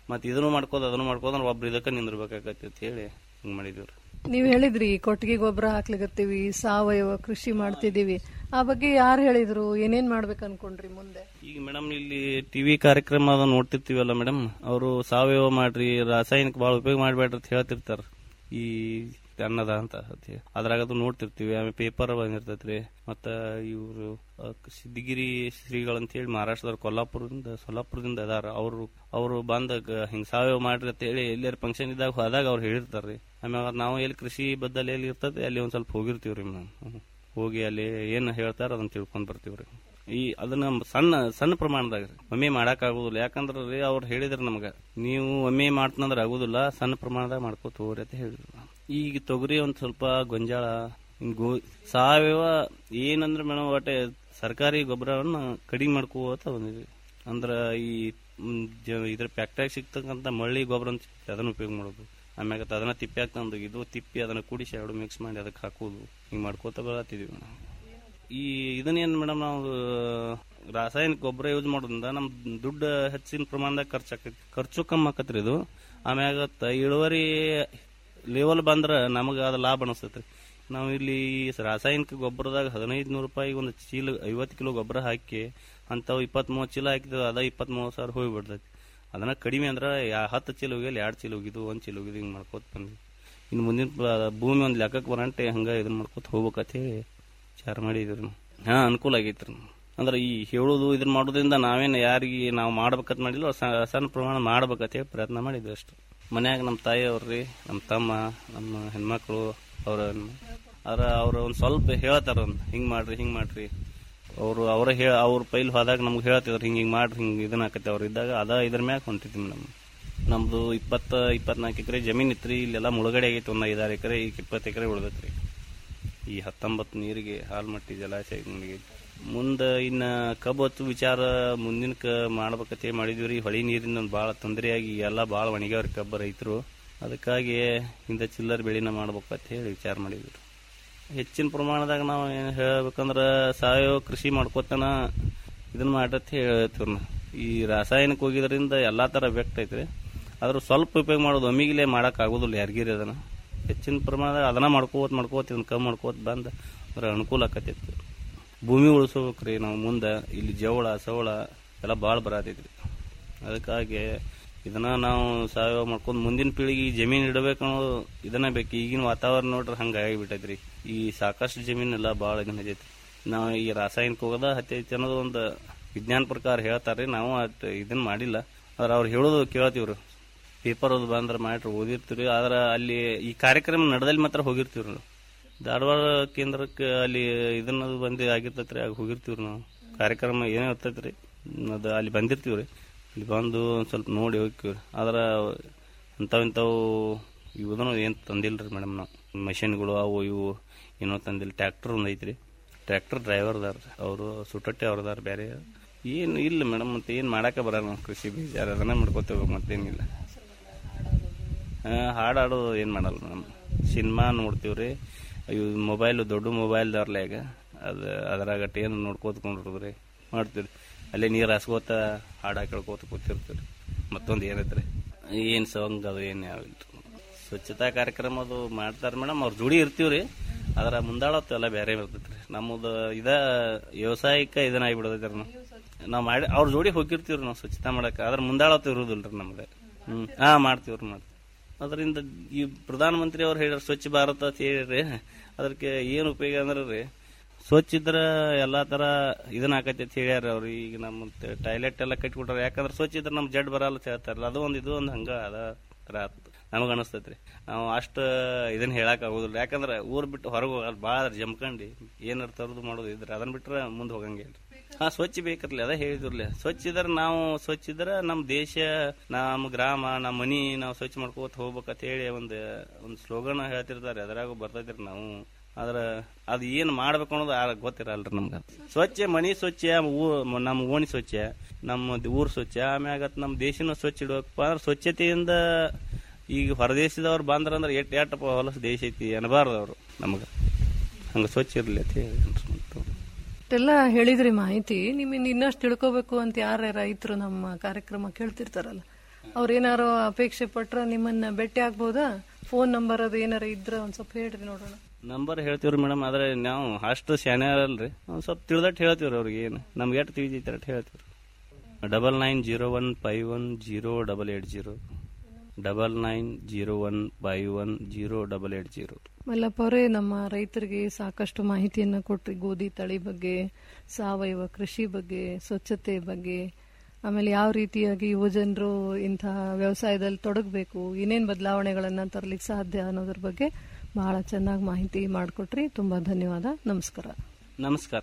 J: ಮತ್ತೆ ಇದನ್ನು ಮಾಡ್ಕೋದು ಅದನ್ನು ಮಾಡ್ಕೋದು ಅಂದ್ರೆ ಒಬ್ರು ಇದಕ್ಕೆ ನಿಂದಿರ್ಬೇಕಾಗತ್ತೆ ಅಂತ ಹೇಳಿ ಹಿಂಗ್ ಮಾಡಿದ್ವಿ
I: ನೀವ್ ಹೇಳಿದ್ರಿ ಕೊಟ್ಟಿಗೆ ಗೊಬ್ಬರ ಹಾಕ್ಲಿಕತ್ತೀವಿ ಸಾವಯವ ಕೃಷಿ ಮಾಡ್ತಿದೀವಿ ಆ ಬಗ್ಗೆ ಯಾರು ಹೇಳಿದ್ರು ಏನೇನ್ ಮಾಡ್ಬೇಕು ಅನ್ಕೊಂಡ್ರಿ ಮುಂದೆ
J: ಈಗ ಮೇಡಮ್ ಇಲ್ಲಿ ಟಿವಿ ಕಾರ್ಯಕ್ರಮ ಅದ ನೋಡ್ತಿರ್ತೀವಲ್ಲ ಮೇಡಮ್ ಅವರು ಸಾವಯವ ಮಾಡ್ರಿ ರಾಸಾಯನಿಕ ಭಾಳ ಉಪಯೋಗ ಮಾಡ್ಬೇಡ್ರಿ ಅಂತ ಹೇಳ್ತಿರ್ತಾರ ಈ ಅನ್ನದ ಅಂತ ಅತಿ. ಅದ್ರಾಗ ಅದು ನೋಡ್ತಿರ್ತೀವಿ ಆಮೇಲೆ ಪೇಪರ್ ಬಂದಿರ್ತೈತ್ರಿ ಮತ್ತ ಇವರು ಸಿದ್ಧಗಿರಿ ಶ್ರೀಗಳಂತ ಹೇಳಿ ಮಹಾರಾಷ್ಟ್ರದವ್ರು ಕೊಲ್ಲಾಪುರದಿಂದ ಸೊಲ್ಲಾಪುರದಿಂದ ಅದಾರ ಅವರು ಅವರು ಬಂದಾಗ ಹಿಂಗ್ ಸಾವಯವ ಮಾಡ್ರಿ ಅಂತ ಹೇಳಿ ಎಲ್ಲಾರ ಫಂಕ್ಷನ್ ಇದ್ದಾಗ ಹೋದಾಗ ಅವ್ರು ಹೇಳಿರ್ತಾರ್ರಿ ಆಮೇಲೆ ನಾವು ಎಲ್ಲಿ ಕೃಷಿ ಬದ್ದಲ್ಲಿ ಎಲ್ಲಿ ಇರ್ತದೆ ಅಲ್ಲಿ ಒಂದ್ ಸ್ವಲ್ಪ ಹೋಗಿರ್ತೀವ್ರಿ ಮೇಡಮ್ ಹೋಗಿ ಅಲ್ಲಿ ಏನ್ ಹೇಳ್ತಾರ ಅದನ್ನ ತಿಳ್ಕೊಂಡ್ ಬರ್ತೀವ್ರಿ ಈ ಅದನ್ನ ಸಣ್ಣ ಸಣ್ಣ ಪ್ರಮಾಣದಾಗ ರೀ. ಒಮ್ಮೆ ಮಾಡಕ್ ಆಗುದಿಲ್ಲ ಯಾಕಂದ್ರ ರೀ ಅವ್ರು ಹೇಳಿದ್ರ ನಮಗ ನೀವು ಒಮ್ಮೆ ಮಾಡ್ತಂದ್ರ ಆಗುದಿಲ್ಲ ಸಣ್ಣ ಪ್ರಮಾಣದಾಗ ಮಾಡ್ಕೋತ ಹೋಗ್ರಿ ಅಂತ ಹೇಳಿದ್ರು ಈಗ ತೊಗರಿ ಒಂದ್ ಸ್ವಲ್ಪ ಗೊಂಜಾಳ ಹಿಂಗ್ ಗೋ ಸಾವಯವ ಏನಂದ್ರ ಮೇಡಮ್ ಒಟ್ಟೆ ಸರ್ಕಾರಿ ಗೊಬ್ಬರವನ್ನ ಕಡಿಮೆ ಮಾಡ್ಕೋತ ಬಂದಿದ್ವಿ ಅಂದ್ರ ಈ ಮ್, ಜ- ಇದ್ರ ಫ್ಯಾಕ್ಟ್ರಿಯಾಗ ಸಿಗ್ತಕ್ಕಂತ ಮಳ್ಳಿ ಗೊಬ್ಬರ ಅಂತ ಸಿಗ್ತದೆ, ಅದನ್ನ ಉಪಯೋಗ ಮಾಡೋದು ಆಮ್ಯಾಗ ಅದನ್ನ ತಿಪ್ಪಿ ತಂದು ಇದು ತಿಪ್ಪಿ ಅದನ್ನ ಕುಡಿಸಿ ಎರಡು ಮಿಕ್ಸ್ ಮಾಡಿ ಅದಕ್ಕೆ ಹಾಕೋದು ಹಿಂಗ್ ಮಾಡ್ಕೋತ ಬರತ್ತಿದ್ವಿ ಮೇಡಮ್ ಈ ಇದನ್ನೇನು ಮೇಡಮ್ ನಾವು ರಾಸಾಯನಿಕ ಗೊಬ್ಬರ ಯೂಸ್ ಮಾಡೋದ್ರಿಂದ ನಮ್ ದುಡ್ಡು ಹೆಚ್ಚಿನ ಪ್ರಮಾಣದಾಗ ಖರ್ಚು ಆಕೈತಿ ಖರ್ಚು ಕಮ್ಮಿ ಆಕತ್ರಿ ಇದು ಆಮ್ಯಾಗ ತ- ಇಳುವರಿ ಲೆವೆಲ್ ಬಂದ್ರ ನಮಗೆ ಅದು ಲಾಭ ಅನಿಸ್ತೈತ್ರಿ ನಾವು ಇಲ್ಲಿ ರಾಸಾಯನಿಕ ಗೊಬ್ಬರದಾಗ ಹದಿನೈದು ನೂರು ರೂಪಾಯಿ ಒಂದು ಚೀಲ ಐವತ್ತು ಕಿಲೋ ಗೊಬ್ಬರ ಹಾಕಿ ಅಂಥವು ಇಪ್ಪತ್ತ್ ಮೂವತ್ತು ಚೀಲ ಹಾಕಿದ್ರೆ ಅದ ಇಪ್ಪತ್ತ್ ಮೂವತ್ತು ಸಾವಿರ ಹೋಗಿ ಬಿಡ್ತೈತಿ ಅದನ್ನ ಕಡಿಮೆ ಅಂದ್ರೆ ಯಾ ಹತ್ತು ಚೀಲ ಹೋಗಿ ಎರಡು ಚೀಲ ಹೋಗಿದ್ದು ಒಂದು ಚೀಲ ಹೋಗಿದ್ದು ಹಿಂಗೆ ಮಾಡ್ಕೋತ ಬಂದ್ವಿ ಇನ್ನು ಮುಂದಿನ ಪ- ಭೂಮಿ ಒಂದು ಲೆಕ್ಕಕ್ಕೆ ಬರಂಟೆ ಹಂಗ ಇದನ್ನ ಮಾಡ್ಕೋತ ಹೋಗ್ಬೇಕಂತ ಹೇಳಿ ವಿಚಾರ ಮಾಡಿದ್ರಿ ನಾವು ಹಾ ಅನುಕೂಲ ಆಗೈತ್ರಿ ಅಂದ್ರೆ ಈ ಹೇಳೋದು ಇದನ್ನ ಮಾಡೋದ್ರಿಂದ ನಾವೇನು ಯಾರಿಗೆ ನಾವು ಮಾಡ್ಬೇಕಂತ ಮಾಡಿಲ್ಲ ಸ- ಸಣ್ಣ ಪ್ರಮಾಣ ಮಾಡ್ಬೇಕಂತ ಹೇಳಿ ಪ್ರಯತ್ನ ಮಾಡಿದ್ವಿ ಅಷ್ಟು ಮನ್ಯಾಗ ನಮ್ಮ ತಾಯಿ ಅವ್ರಿ ನಮ್ಮ ತಮ್ಮ ನಮ್ಮ ಹೆಣ್ಮಕ್ಳು ಅವ್ರ ಅದ್ರ ಅವ್ರ ಒಂದ್ ಸ್ವಲ್ಪ ಹೇಳ್ತಾರ ಒಂದ್ ಹಿಂಗ್ ಮಾಡ್ರಿ ಹಿಂಗ್ ಮಾಡ್ರಿ ಅವರು ಅವರ ಹೇಳ ಅವ್ರ ಪೈಲ್ ಹೋದಾಗ ನಮ್ಗೆ ಹೇಳ್ತಿದ್ರು ಹಿಂಗ್ ಹಿಂಗ್ ಮಾಡ್ರಿ ಹಿಂಗ್ ಇದನ್ನ ಹಾಕತ್ತೆ ಅವ್ರು ಇದ್ದಾಗ ಅದ ಇದ್ರ ಮ್ಯಾಗ ಹೊಂಟಿದ್ವಿ ಮೇಡಮ್ ನಮ್ದು ಇಪ್ಪತ್ತ ಇಪ್ಪತ್ನಾಲ್ಕು ಎಕರೆ ಜಮೀನ್ ಇತ್ರಿ ಇಲ್ಲೆಲ್ಲ ಮುಳುಗಡೆ ಆಗೈತಿ ಒಂದ್ ಐದಾರು ಎಕರೆ ಈಗ ಇಪ್ಪತ್ತು ಎಕರೆ ಉಳ್ದೈತ್ರಿ ಈ ಹತ್ತೊಂಬತ್ತು ನೀರಿಗೆ ಹಾಲ್ಮಟ್ಟಿ ಜಲಾಶಯ ಮುಳುಗೈತಿ ಮುಂದ ಇನ್ನ ಕಬ್ಬು ಹಚ್ಚು ವಿಚಾರ ಮುಂದಿನ ಕ ಮಾಡ್ಬೇಕಂತ ಮಾಡಿದ್ವಿ ರೀ ಹೊಳಿ ನೀರಿನ ಒಂದು ಭಾಳ ತೊಂದರೆಯಾಗಿ ಎಲ್ಲ ಭಾಳ ಒಣಗ್ಯಾವ್ರಿ ಕಬ್ಬ ರೈತರು ಅದಕ್ಕಾಗಿ ಇಂದ ಚಿಲ್ಲರ್ ಬೆಳೆನ ಮಾಡ್ಬೇಕಂತ ಹೇಳಿ ವಿಚಾರ ಮಾಡಿದ್ವಿ ರೀ. ಹೆಚ್ಚಿನ ಪ್ರಮಾಣದಾಗ ನಾವು ಏನು ಹೇಳ್ಬೇಕಂದ್ರ ಸಾವಯವ ಕೃಷಿ ಮಾಡ್ಕೋತನ ಇದನ್ನ ಮಾಡತ್ ಹೇಳ್ತೀವಿ ನಾವು ಈ ರಾಸಾಯನಿಕ ಹೋಗಿದ್ರಿಂದ ಎಲ್ಲಾ ತರ ವ್ಯಕ್ತ ಐತ್ರಿ ಆದ್ರೂ ಸ್ವಲ್ಪ ಉಪಯೋಗ ಮಾಡೋದು ಒಮ್ಮಿಗಿಲೆ ಮಾಡಕ್ ಆಗುದಿಲ್ಲ ಯಾರಿಗಿರಿ ಅದನ್ನ ಹೆಚ್ಚಿನ ಪ್ರಮಾಣದಾಗ ಅದನ್ನ ಮಾಡ್ಕೋತ ಮಾಡ್ಕೋತ ಇದನ್ನ ಕಮ್ಮಿ ಮಾಡ್ಕೋತ ಬಂದ ಅದ್ರ ಅನುಕೂಲ ಆಕತಿತ್ತು ಭೂಮಿ ಉಳಿಸ್ಬೇಕ್ರಿ ನಾವು ಮುಂದೆ ಇಲ್ಲಿ ಜವಳ ಸವಳ ಎಲ್ಲ ಭಾಳ ಬರತೈತ್ರಿ ಅದಕ್ಕಾಗಿ ಇದನ್ನ ನಾವು ಸಾವಯವ ಮಾಡ್ಕೊಂಡು ಮುಂದಿನ ಪೀಳಿಗೆ ಈ ಜಮೀನು ಇಡಬೇಕು ಅನ್ನೋದು ಇದನ್ನ ಬೇಕು ಈಗಿನ ವಾತಾವರಣ ನೋಡ್ರಿ ಹಂಗಾಗಿ ಬಿಟ್ಟೈತ್ರಿ ಈ ಸಾಕಷ್ಟು ಜಮೀನೆಲ್ಲ ಭಾಳ ಇದನ್ನ ಹತ್ತೈತಿ ನಾವು ಈ ರಾಸಾಯನಿಕ ಹೋಗದ ಹತ್ತೈತಿ ಅನ್ನೋದು ಒಂದು ವಿಜ್ಞಾನ ಪ್ರಕಾರ ಹೇಳ್ತಾರ್ರಿ ನಾವು ಅಟ್ ಇದನ್ನ ಮಾಡಿಲ್ಲ ಆದ್ರೆ ಅವ್ರು ಹೇಳೋದು ಕೇಳ್ತೀವ್ರಿ ಪೇಪರ್ ಅದು ಬಂದ್ರೆ ಮಾಡ್ರಿ ಓದಿರ್ತೀವಿ ಆದ್ರೆ ಅಲ್ಲಿ ಈ ಕಾರ್ಯಕ್ರಮ ನಡೆದಲ್ಲಿ ಮಾತ್ರ ಹೋಗಿರ್ತೀವ್ರಿ ನಾವು ಧಾರವಾಡ ಕೇಂದ್ರಕ್ಕೆ ಅಲ್ಲಿ ಇದನ್ನದು ಬಂದು ಆಗಿರ್ತೈತ್ರಿ ಆಗ ಹೋಗಿರ್ತೀವ್ರಿ ನಾವು ಕಾರ್ಯಕ್ರಮ ಏನೇ ಇರ್ತೈತ್ರಿ ಅದು ಅಲ್ಲಿ ಬಂದಿರ್ತೀವ್ರಿ ಇಲ್ಲಿ ಬಂದು ಒಂದ್ ಸ್ವಲ್ಪ ನೋಡಿ ಹೋಗ್ತೀವ್ರಿ ಆದ್ರೆ ಅಂಥವು ಇಂಥವು ಇವದನ್ನು ಏನು ತಂದಿಲ್ರಿ ಮೇಡಮ್ ನಾವು ಮಷಿನ್ಗಳು ಅವು ಇವು ಏನೋ ತಂದಿಲ್ಲ ಟ್ರ್ಯಾಕ್ಟರ್ ಒಂದು ಐತ್ರಿ ಟ್ರ್ಯಾಕ್ಟರ್ ಡ್ರೈವರ್ ಅದಾರ ಅವರು ಸುಟ್ಟಟ್ಟೆ ಅವ್ರದಾರ ಬೇರೆ ಏನು ಇಲ್ಲ ಮೇಡಮ್ ಮತ್ತೆ ಏನು ಮಾಡಕ್ಕೆ ಬರಲ್ಲ ನಾವು ಕೃಷಿ ಬೀಜ ಅದನ್ನ ಮಾಡ್ಕೋತೇವೆ ಮತ್ತೇನಿಲ್ಲ ಆ, ಹಾಡ್ ಆಡೋದು ಏನು ಮಾಡಲ್ಲ ಮೇಡಮ್ ಸಿನಿಮಾ ನೋಡ್ತೀವ್ರಿ ಇವು ಮೊಬೈಲ್ ದೊಡ್ಡ ಮೊಬೈಲ್ದವ್ರಲ್ಲ ಈಗ ಅದು ಅದ್ರಾಗ ಏನು ನೋಡ್ಕೋತ್ಕೊಂಡಿರೋದ್ರಿ ಮಾಡ್ತೀವ್ರಿ ಅಲ್ಲೇ ನೀರು ಹಾಸ್ಕೋತ ಹಾಡು ಕೇಳ್ಕೋತ ಕೂತಿರ್ತೀವಿ ಮತ್ತೊಂದು ಏನೈತ್ರಿ ಏನು ಸಾಂಗ್ ಅದು ಏನು ಯಾವಿಲ್ಲ ಸ್ವಚ್ಛತಾ ಕಾರ್ಯಕ್ರಮ ಅದು ಮಾಡ್ತಾರೆ ಮೇಡಮ್ ಅವ್ರ ಜೋಡಿ ಇರ್ತೀವ್ರಿ ಅದರ ಮುಂದಾಳತ್ತು ಎಲ್ಲ ಬೇರೆ ಇರ್ತೈತ್ರಿ ನಮ್ಮದು ಇದ ವ್ಯವಸಾಯಿಕ ಇದನ್ನ ಆಗಿಬಿಡತೈತ್ರಿ ನಾವು ನಾವು ಮಾಡಿ ಅವ್ರ ಜೋಡಿ ಹೋಗಿರ್ತೀವ್ರಿ ನಾವು ಸ್ವಚ್ಛತಾ ಮಾಡಕ್ಕೆ ಅದ್ರ ಮುಂದಾಳತ್ತು ಇರುದಿಲ್ರಿ ನಮ್ದು ಹ್ಮ್ ಹಾ ಮಾಡ್ತೀವ್ರಿ ಮಾಡ್ತೀವಿ ಅದರಿಂದ ಈ ಪ್ರಧಾನಮಂತ್ರಿ ಅವ್ರು ಹೇಳ್ಯಾರ ಸ್ವಚ್ಛ ಭಾರತ ಅಂತ ಹೇಳಿರಿ ಅದಕ್ಕೆ ಏನು ಉಪಯೋಗ ಅಂದ್ರೆ ರೀ ಸ್ವಚ್ಛ ಇದ್ರ ಎಲ್ಲಾ ತರ ಇದನ್ನ ಆಕತಿ ಅಂತ ಹೇಳ್ಯಾರ ಅವ್ರು ಈಗ ನಮ್ಮ ಟಾಯ್ಲೆಟ್ ಎಲ್ಲ ಕಟ್ಬಿಟ್ರ ಯಾಕಂದ್ರೆ ಸ್ವಚ್ಛ ಇದ್ರೆ ನಮ್ ಜಡ್ ಬರಲ್ಲ ಅಂತ ಹೇಳ್ತಾರಲ್ಲ ಅದು ಒಂದು ಇದು ಒಂದು ಹಂಗ ಅದ ತರ ನಮಗ ಅನಸ್ತೈತ್ರಿ ನಾವು ಅಷ್ಟ ಇದನ್ನ ಹೇಳಕ್ ಆಗುದಿಲ್ಲ ಯಾಕಂದ್ರೆ ಊರ್ ಬಿಟ್ಟು ಹೊರಗೆ ಹೋಗಲ್ಲ ಭಾಳ ಜಮ್ಕಂಡಿ ಏನಾರ ತರದು ಮಾಡೋದು ಇದ್ರೆ ಅದನ್ನ ಬಿಟ್ರೆ ಮುಂದೆ ಹೋಗಂಗಿಲ್ಲ ಹಾ ಸ್ವಚ್ಛ ಬೇಕಿರ್ಲಿ ಅದ ಹೇಳಿದ್ರಲ್ಲ ಸ್ವಚ್ಛ ಇದ್ರೆ ನಾವು ಸ್ವಚ್ಛ ಇದ್ರೆ ನಮ್ಮ ದೇಶ ನಮ್ಮ ಗ್ರಾಮ ನಮ್ಮ ಮನಿ ನಾವು ಸ್ವಚ್ಛ ಮಾಡ್ಕೋತ ಹೋಗ್ಬೇಕಂತ ಹೇಳಿ ಒಂದು ಒಂದು ಸ್ಲೋಗನ್ ಹೇಳ್ತಿರ್ತಾರೆ ಅದ್ರಾಗ ಬರ್ತೈತ್ರಿ ನಾವು ಆದ್ರ ಅದು ಏನ್ ಮಾಡ್ಬೇಕು ಅನ್ನೋದು ಆ ಗೊತ್ತಿರಲ್ರಿ ನಮ್ಗೆ ಸ್ವಚ್ಛ ಮನಿ ಸ್ವಚ್ಛ ಊ- ನಮ್ಮ ಓಣಿ ಸ್ವಚ್ಛ ನಮ್ಮ ಊರ್ ಸ್ವಚ್ಛ ಆಮ್ಯಾಗ ನಮ್ಮ ದೇಶನ ಸ್ವಚ್ಛ ಇಡ್ಬೇಕಪ್ಪ ಅಂದ್ರೆ ಸ್ವಚ್ಛತೆಯಿಂದ ಈಗ ಹೊರದೇಶದವ್ರು ಬಂದ್ರಂದ್ರೆ ಎಟ್ ಎಟ್ಟಪ್ಪ ಹೊಲಸು ದೇಶ ಐತಿ ಅನ್ಬಾರ್ದು ಅವ್ರು ನಮಗ ಹಂಗ ಸ್ವಚ್ಛ ಇರ್ಲಿ ಅಂತ ಹೇಳಿ ಅನ್ಸ್ಕೊಂತು.
I: ಇಷ್ಟೆಲ್ಲ ಹೇಳಿದ್ರಿ ಮಾಹಿತಿ ನಿಮ್ಮಿಂದ ಇನ್ನಷ್ಟು ತಿಳ್ಕೋಬೇಕು ಅಂತ ಯಾರ ರೈತರು ನಮ್ಮ ಕಾರ್ಯಕ್ರಮ ಕೇಳ್ತಿರ್ತಾರಲ್ಲ ಅವ್ರೇನಾರು ಅಪೇಕ್ಷೆ ಪಟ್ರ ನಿಮ್ಮನ್ನ ಭೇಟಿ ಆಗ್ಬೋದಾ ಫೋನ್ ನಂಬರ್ ಅದು ಏನಾರ ಇದ್ರ ಒಂದ್ ಸ್ವಲ್ಪ ಹೇಳ್ರಿ ನೋಡೋಣ
J: ನಂಬರ್ ಹೇಳ್ತೀವ್ರಿ ಮೇಡಮ್ ಆದ್ರೆ ನಾವು ಅಷ್ಟು ಶಾನೆ ಅಲ್ರಿ ಒಂದ್ ಸ್ವಲ್ಪ ತಿಳಿದಟ್ಟು ಹೇಳ್ತೀವ್ರಿ ಅವ್ರಿಗೆ ಏನು ನಮ್ಗೆ ಎಷ್ಟು ತಿಳಿದೈತೆ ಅಷ್ಟು ಹೇಳ್ತೀವ್ರಿ double nine zero one five one zero double eight zero double nine zero one five one zero double eight zero
I: Mallappa ಅವರೇ ನಮ್ಮ ರೈತರಿಗೆ ಸಾಕಷ್ಟು ಮಾಹಿತಿಯನ್ನ ಕೊಟ್ರಿ ಗೋಧಿ ತಳಿ ಬಗ್ಗೆ ಸಾವಯವ ಕೃಷಿ ಬಗ್ಗೆ ಸ್ವಚ್ಛತೆ ಬಗ್ಗೆ ಆಮೇಲೆ ಯಾವ ರೀತಿಯಾಗಿ ಯುವಜನರು ಇಂತಹ ವ್ಯವಸಾಯದಲ್ಲಿ ತೊಡಗಬೇಕು ಏನೇನ್ ಬದಲಾವಣೆಗಳನ್ನ ತರಲಿಕ್ಕೆ ಸಾಧ್ಯ ಅನ್ನೋದ್ರ ಬಗ್ಗೆ ಬಹಳ ಚೆನ್ನಾಗಿ ಮಾಹಿತಿ ಮಾಡಿಕೊಟ್ರಿ ತುಂಬಾ ಧನ್ಯವಾದ ನಮಸ್ಕಾರ
J: ನಮಸ್ಕಾರ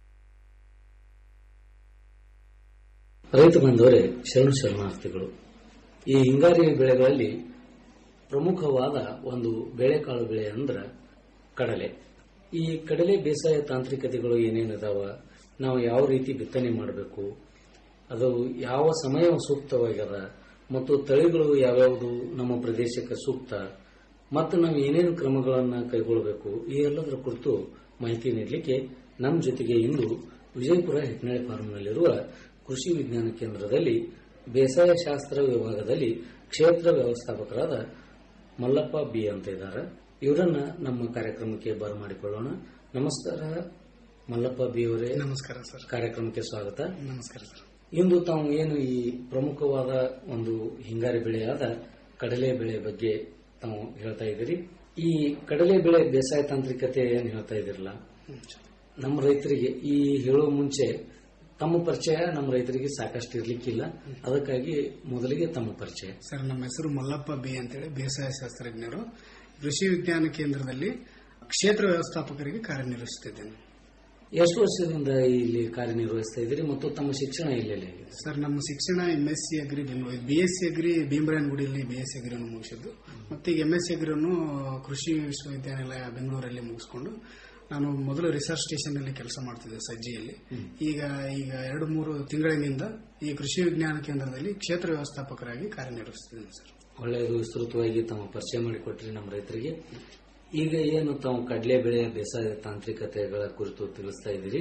D: ರೈತ ಬಂದವರೇ ಶರಣು ಶರಣಾರ್ಥಿಗಳು ಈ ಹಿಂಗಾರಿ ಬೆಳೆಗಳಲ್ಲಿ ಪ್ರಮುಖವಾದ ಒಂದು ಬೇಳೆಕಾಳು ಬೆಳೆ ಅಂದ್ರ ಕಡಲೆ ಈ ಕಡಲೆ ಬೇಸಾಯ ತಾಂತ್ರಿಕತೆಗಳು ಏನೇನಿದಾವ ನಾವು ಯಾವ ರೀತಿ ಬಿತ್ತನೆ ಮಾಡಬೇಕು ಅದು ಯಾವ ಸಮಯ ಸೂಕ್ತವಾಗ್ಯದ ಮತ್ತು ತಳಿಗಳು ಯಾವ್ಯಾವುದು ನಮ್ಮ ಪ್ರದೇಶಕ್ಕೆ ಸೂಕ್ತ ಮತ್ತು ನಾವು ಏನೇನು ಕ್ರಮಗಳನ್ನು ಕೈಗೊಳ್ಳಬೇಕು ಈ ಎಲ್ಲದರ ಕುರಿತು ಮಾಹಿತಿ ನೀಡಲಿಕ್ಕೆ ನಮ್ಮ ಜೊತೆಗೆ ಇಂದು ವಿಜಯಪುರ ಹೆಗ್ನಾಳೆ ಫಾರ್ಮ್ನಲ್ಲಿರುವ ಕೃಷಿ ವಿಜ್ಞಾನ ಕೇಂದ್ರದಲ್ಲಿ ಬೇಸಾಯ ಶಾಸ್ತ್ರ ವಿಭಾಗದಲ್ಲಿ ಕ್ಷೇತ್ರ ವ್ಯವಸ್ಥಾಪಕರಾದ ಮಲ್ಲಪ್ಪ ಬಿ ಅಂತ ಇದ್ದಾರೆ ಇವರನ್ನ ನಮ್ಮ ಕಾರ್ಯಕ್ರಮಕ್ಕೆ ಬರಮಾಡಿಕೊಳ್ಳೋಣ ನಮಸ್ಕಾರ ಮಲ್ಲಪ್ಪ ಬಿ ಅವರೇ
K: ನಮಸ್ಕಾರ ಸರ್
D: ಕಾರ್ಯಕ್ರಮಕ್ಕೆ ಸ್ವಾಗತ
K: ನಮಸ್ಕಾರ ಸರ್
D: ಇಂದು ತಾವು ಏನು ಈ ಪ್ರಮುಖವಾದ ಒಂದು ಹಿಂಗಾರಿ ಬೆಳೆಯಾದ ಕಡಲೆ ಬೆಳೆ ಬಗ್ಗೆ ತಾವು ಹೇಳ್ತಾ ಇದ್ದೀರಿ ಈ ಕಡಲೆ ಬೆಳೆ ಬೇಸಾಯ ತಾಂತ್ರಿಕತೆ ಏನ್ ಹೇಳ್ತಾ ಇದಿರಲ್ಲ ನಮ್ಮ ರೈತರಿಗೆ ಈ ಹೇಳುವ ಮುಂಚೆ ತಮ್ಮ ಪರಿಚಯ ನಮ್ಮ ರೈತರಿಗೆ ಸಾಕಷ್ಟು ಇರ್ಲಿಕ್ಕಿಲ್ಲ ಅದಕ್ಕಾಗಿ ಮೊದಲಿಗೆ ತಮ್ಮ ಪರಿಚಯ
K: ಸರ್ ನಮ್ಮ ಹೆಸರು ಮಲ್ಲಪ್ಪ ಬಿ ಅಂತೇಳಿ ಬೇಸಾಯ ಶಾಸ್ತ್ರಜ್ಞರು ಕೃಷಿ ವಿಜ್ಞಾನ ಕೇಂದ್ರದಲ್ಲಿ ಕ್ಷೇತ್ರ ವ್ಯವಸ್ಥಾಪಕರಿಗೆ ಕಾರ್ಯನಿರ್ವಹಿಸುತ್ತಿದ್ದೇನೆ
D: ಎಷ್ಟು ವರ್ಷದಿಂದ ಇಲ್ಲಿ ಕಾರ್ಯನಿರ್ವಹಿಸ್ತಾ ಇದ್ದೀರಿ ಮತ್ತು ತಮ್ಮ ಶಿಕ್ಷಣ ಎಲ್ಲೆಲ್ಲಿ ಆಗಿದೆ
K: ಸರ್ ನಮ್ಮ ಶಿಕ್ಷಣ M S C agri Bengaluru B S C agri ಭೀಮರಾಯನಗುಡಿಯಲ್ಲಿ ಬಿ ಎಸ್ ಸಿ ಅಗ್ರಿಯನ್ನು ಮುಗಿಸಿದ್ದು ಮತ್ತೆ ಈಗ ಎಂ ಎಸ್ ಸಿ ಅಗ್ರಿಯನ್ನು ಕೃಷಿ ವಿಶ್ವವಿದ್ಯಾನಿಲಯ ಬೆಂಗಳೂರಲ್ಲಿ ಮುಗಿಸಿಕೊಂಡು ನಾನು ಮೊದಲು ರಿಸರ್ಚ್ ಸ್ಟೇಷನ್ ಅಲ್ಲಿ ಕೆಲಸ ಮಾಡ್ತಿದ್ದೆ ಸಜ್ಜಿಯಲ್ಲಿ ಈಗ ಈಗ ಎರಡು ಮೂರು ತಿಂಗಳಿನಿಂದ ಈ ಕೃಷಿ ವಿಜ್ಞಾನ ಕೇಂದ್ರದಲ್ಲಿ ಕ್ಷೇತ್ರ ವ್ಯವಸ್ಥಾಪಕರಾಗಿ ಕಾರ್ಯನಿರ್ವಹಿಸುತ್ತಿದ್ದೇನೆ ಸರ್
D: ಒಳ್ಳೆಯದು ವಿಸ್ತೃತವಾಗಿ ತಾವು ಪರಿಚಯ ಮಾಡಿಕೊಟ್ರಿ ನಮ್ಮ ರೈತರಿಗೆ ಈಗ ಏನು ತಾವು ಕಡಲೆ ಬೆಳೆ ಬೇಸಾಯ ತಾಂತ್ರಿಕತೆಗಳ ಕುರಿತು ತಿಳಿಸ್ತಾ ಇದ್ದೀರಿ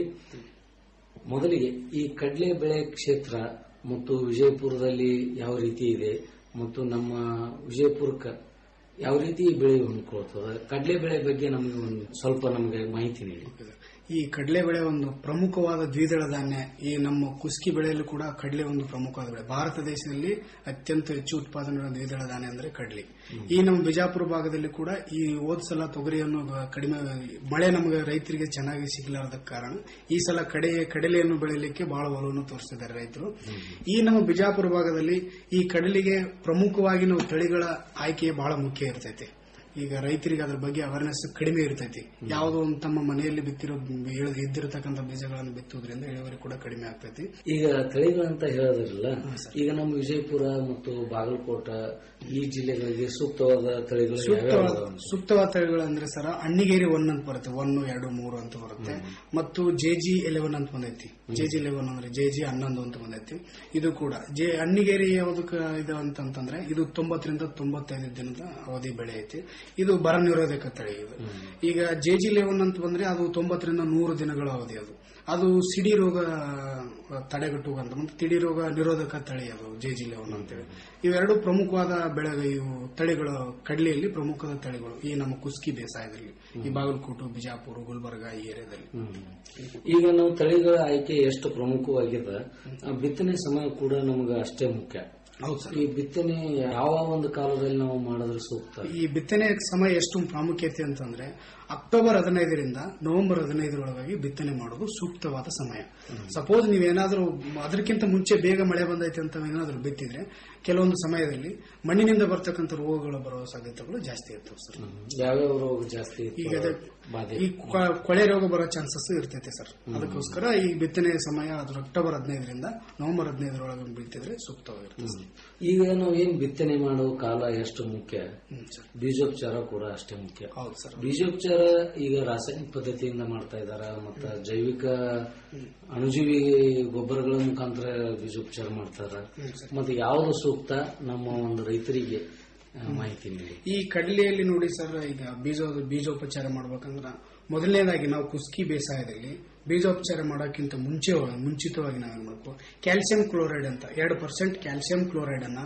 D: ಮೊದಲಿಗೆ ಈ ಕಡಲೆ ಬೆಳೆ ಕ್ಷೇತ್ರ ಮತ್ತು ವಿಜಯಪುರದಲ್ಲಿ ಯಾವ ರೀತಿ ಇದೆ ಮತ್ತು ನಮ್ಮ ವಿಜಯಪುರಕ್ಕೆ ಯಾವ ರೀತಿ ಈ ಬೆಳೆ ಹೊಂದ್ಕೊಳ್ತದೆ ಕಡಲೆ ಬೆಳೆ ಬಗ್ಗೆ ನಮಗೆ ಒಂದು ಸ್ವಲ್ಪ ನಮಗೆ ಮಾಹಿತಿ ನೀಡಿ
K: ಈ ಕಡಲೆ ಬೆಳೆ ಒಂದು ಪ್ರಮುಖವಾದ ದ್ವಿದಳ ಧಾನ್ಯ ಈ ನಮ್ಮ ಕುಸ್ಕಿ ಬೆಳೆಯಲ್ಲೂ ಕೂಡ ಕಡಲೆ ಒಂದು ಪ್ರಮುಖವಾದ ಬೆಳೆ ಭಾರತ ದೇಶದಲ್ಲಿ ಅತ್ಯಂತ ಹೆಚ್ಚು ಉತ್ಪಾದನೆ ದ್ವಿದಳ ಧಾನ್ಯ ಅಂದ್ರೆ ಕಡಲೆ ಈ ನಮ್ಮ ಬಿಜಾಪುರ ಭಾಗದಲ್ಲಿ ಕೂಡ ಈ ಹೋದ್ ಸಲ ತೊಗರಿಯನ್ನು ಕಡಿಮೆ ಮಳೆ ನಮಗೆ ರೈತರಿಗೆ ಚೆನ್ನಾಗಿ ಸಿಗಲಾರದ ಕಾರಣ ಈ ಸಲ ಕಡೆ ಕಡಲೆಯನ್ನು ಬೆಳೆಯಲಿಕ್ಕೆ ಬಹಳ ಒಲವನ್ನು ತೋರಿಸಿದ್ದಾರೆ ರೈತರು ಈ ನಮ್ಮ ಬಿಜಾಪುರ ಭಾಗದಲ್ಲಿ ಈ ಕಡಲಿಗೆ ಪ್ರಮುಖವಾಗಿ ನಾವು ತಳಿಗಳ ಆಯ್ಕೆ ಬಹಳ ಮುಖ್ಯ ಇರ್ತೈತೆ ಈಗ ರೈತರಿಗೆ ಅದ್ರ ಬಗ್ಗೆ ಅವೇರ್ನೆಸ್ ಕಡಿಮೆ ಇರ್ತೈತಿ ಯಾವುದೋ ಒಂದು ತಮ್ಮ ಮನೆಯಲ್ಲಿ ಬಿತ್ತಿರೋ ಇಳ್ದ್- ಇದ್ದಿರತಕ್ಕಂಥ ಬೀಜಗಳನ್ನು ಬಿತ್ತುವುದರಿಂದ ಇಳುವರಿ ಕೂಡ ಕಡಿಮೆ ಆಗ್ತೈತಿ
D: ಈಗ ತಳಿಗಳಂತ ಹೇಳೋದಿರಲ್ಲ ಈಗ ನಮ್ಮ ವಿಜಯಪುರ ಮತ್ತು ಬಾಗಲಕೋಟ ಈ ಜಿಲ್ಲೆಗಳಿಗೆ ಸೂಕ್ತವಾದ ತಳಿಗಳು ಯಾವ್ಯಾವ
K: ಸೂಕ್ತವಾದ
D: ಅದಾವ?
K: ಸೂಕ್ತವಾದ ತಳಿಗಳು ಅಂದ್ರೆ ಸರ ಅಣ್ಣಿಗೇರಿ ಒನ್ ಅಂತ ಬರುತ್ತೆ ಒನ್ ಎರಡು ಮೂರು ಅಂತ ಬರುತ್ತೆ ಮತ್ತು ಜೆ ಜಿ ಎಲೆವನ್ ಅಂತ ಬಂದೈತಿ ಜೆ ಜಿ ಎಲೆವನ್ ಅಂದ್ರೆ ಜೆ ಜಿ ಹನ್ನೊಂದು ಅಂತ ಬಂದೈತಿ ಇದು ಕೂಡ ಜೆ ಅಣ್ಣಿಗೇರಿ ಯಾವುದಕ್ಕೆ ಇದು ಅಂತಂತಂದ್ರೆ ಇದು ತೊಂಬತ್ತರಿಂದ ತೊಂಬತ್ತೈದು ದಿನದ ಅವಧಿ ಬೆಳೆ ಐತಿ ಇದು ಬರ ನಿರೋಧಕ ತಳಿ ಇದು ಈಗ ಜೆ ಜಿ ಲೆವನ್ ಅಂತ ಬಂದ್ರೆ ಅದು ತೊಂಬತ್ತರಿಂದ ನೂರು ದಿನಗಳ ಅವಧಿ ಅದು ಅದು ಸಿಡಿ ರೋಗ ತಡೆಗಟ್ಟುವಂತ ಮತ್ತು ತಿಡಿ ರೋಗ ನಿರೋಧಕ ತಳಿ ಅದು ಜೆ ಜಿ ಲೆವನ್ ಅಂತೇಳಿ ಇವೆರಡು ಪ್ರಮುಖವಾದ ಬೆಳೆ ಇವು ತಳಿಗಳು ಕಡಲೆಯಲ್ಲಿ ಪ್ರಮುಖದ ತಳಿಗಳು ಈ ನಮ್ಮ ಕುಸ್ಕಿ ಬೇಸಾಯದಲ್ಲಿ ಈ ಬಾಗಲಕೋಟು ಬಿಜಾಪುರ ಗುಲ್ಬರ್ಗ ಈ ಏರಿಯಾದಲ್ಲಿ
D: ಈಗ ನಾವು ತಳಿಗಳ ಆಯ್ಕೆ ಎಷ್ಟು ಪ್ರಮುಖವಾಗಿದೆ ಆ ಬಿತ್ತನೆ ಸಮಯ ಕೂಡ ನಮಗೆ ಅಷ್ಟೇ ಮುಖ್ಯ
K: ಹೌದು ಸರ್
D: ಈ ಬಿತ್ತನೆ ಯಾವ ಒಂದು ಕಾಲದಲ್ಲಿ ನಾವು ಮಾಡಿದ್ರೆ ಸೂಕ್ತ
K: ಈ ಬಿತ್ತನೆ ಸಮಯ ಎಷ್ಟು ಪ್ರಾಮುಖ್ಯತೆ ಅಂತಂದ್ರೆ ಅಕ್ಟೋಬರ್ ಹದಿನೈದರಿಂದ ನವೆಂಬರ್ ಹದಿನೈದರೊಳಗಾಗಿ ಬಿತ್ತನೆ ಮಾಡೋದು ಸೂಕ್ತವಾದ ಸಮಯ ಸಪೋಸ್ ನೀವೇನಾದ್ರೂ ಅದಕ್ಕಿಂತ ಮುಂಚೆ ಬೇಗ ಮಳೆ ಬಂದೈತೆ ಅಂತ ಏನಾದ್ರೂ ಬಿತ್ತಿದ್ರೆ ಕೆಲವೊಂದು ಸಮಯದಲ್ಲಿ ಮಣ್ಣಿನಿಂದ ಬರ್ತಕ್ಕಂಥ ರೋಗಗಳು ಬರುವ ಸಾಧ್ಯತೆಗಳು ಜಾಸ್ತಿ ಇರ್ತವೆ ಸರ್
D: ಯಾವ್ಯಾವ ರೋಗ ಜಾಸ್ತಿ
K: ಈಗ ಅದೇ
D: ಬಾಧೆ
K: ಈ ಕೊ- ಕೊಳೆ ರೋಗ ಬರೋ ಚಾನ್ಸಸ್ ಇರ್ತೈತೆ ಸರ್ ಅದಕ್ಕೋಸ್ಕರ ಈ ಬಿತ್ತನೆ ಸಮಯ ಅದು ಅಕ್ಟೋಬರ್ ಹದಿನೈದರಿಂದ ನವೆಂಬರ್ ಹದಿನೈದರೊಳಗೆ ಬಿತ್ತಿದ್ರೆ ಸೂಕ್ತವಾಗಿರುತ್ತೆ ಸರ್.
D: ಈಗ ನಾವು ಏನ್ ಬಿತ್ತನೆ ಮಾಡುವ ಕಾಲ ಎಷ್ಟು ಮುಖ್ಯ
K: ಹ್ಮ್ ಸರ್
D: ಬೀಜೋಪಚಾರ ಕೂಡ ಅಷ್ಟೇ ಮುಖ್ಯ
K: ಹೌದು ಸರ್
D: ಬೀಜೋಪಚಾರ ಈಗ ರಾಸಾಯನಿಕ ಪದ್ಧತಿಯಿಂದ ಮಾಡ್ತಾ ಇದಾರ ಮತ್ತ ಜೈವಿಕ ಅಣುಜೀವಿ ಗೊಬ್ಬರಗಳ ಮುಖಾಂತರ ಬೀಜೋಪಚಾರ ಮಾಡ್ತಾರ ಮತ್ತೆ ಯಾವುದು ಸೂಕ್ತ ನಮ್ಮ ಒಂದು ರೈತರಿಗೆ ಆ, ಮಾಹಿತಿ ನೀಡಿ
K: ಈ ಕಡಲೆಯಲ್ಲಿ ನೋಡಿ ಸರ್ ಈಗ ಬೀಜ ಬೀಜೋಪಚಾರ ಮಾಡ್ಬೇಕಂದ್ರ ಮೊದಲನೇದಾಗಿ ನಾವು ಕುಸ್ಕಿ ಬೇಸಾಯದಲ್ಲಿ ಬೀಜೋಪಚಾರ ಮಾಡೋಕ್ಕಿಂತ ಮುಂಚೆ ಮುಂಚಿತವಾಗಿ ನಾವೇನ್ ಮಾಡಬೇಕು ಕ್ಯಾಲ್ಸಿಯಂ ಕ್ಲೋರೈಡ್ ಅಂತ ಎರಡು ಪರ್ಸೆಂಟ್ ಕ್ಯಾಲ್ಸಿಯಂ ಕ್ಲೋರೈಡ್ ಅನ್ನ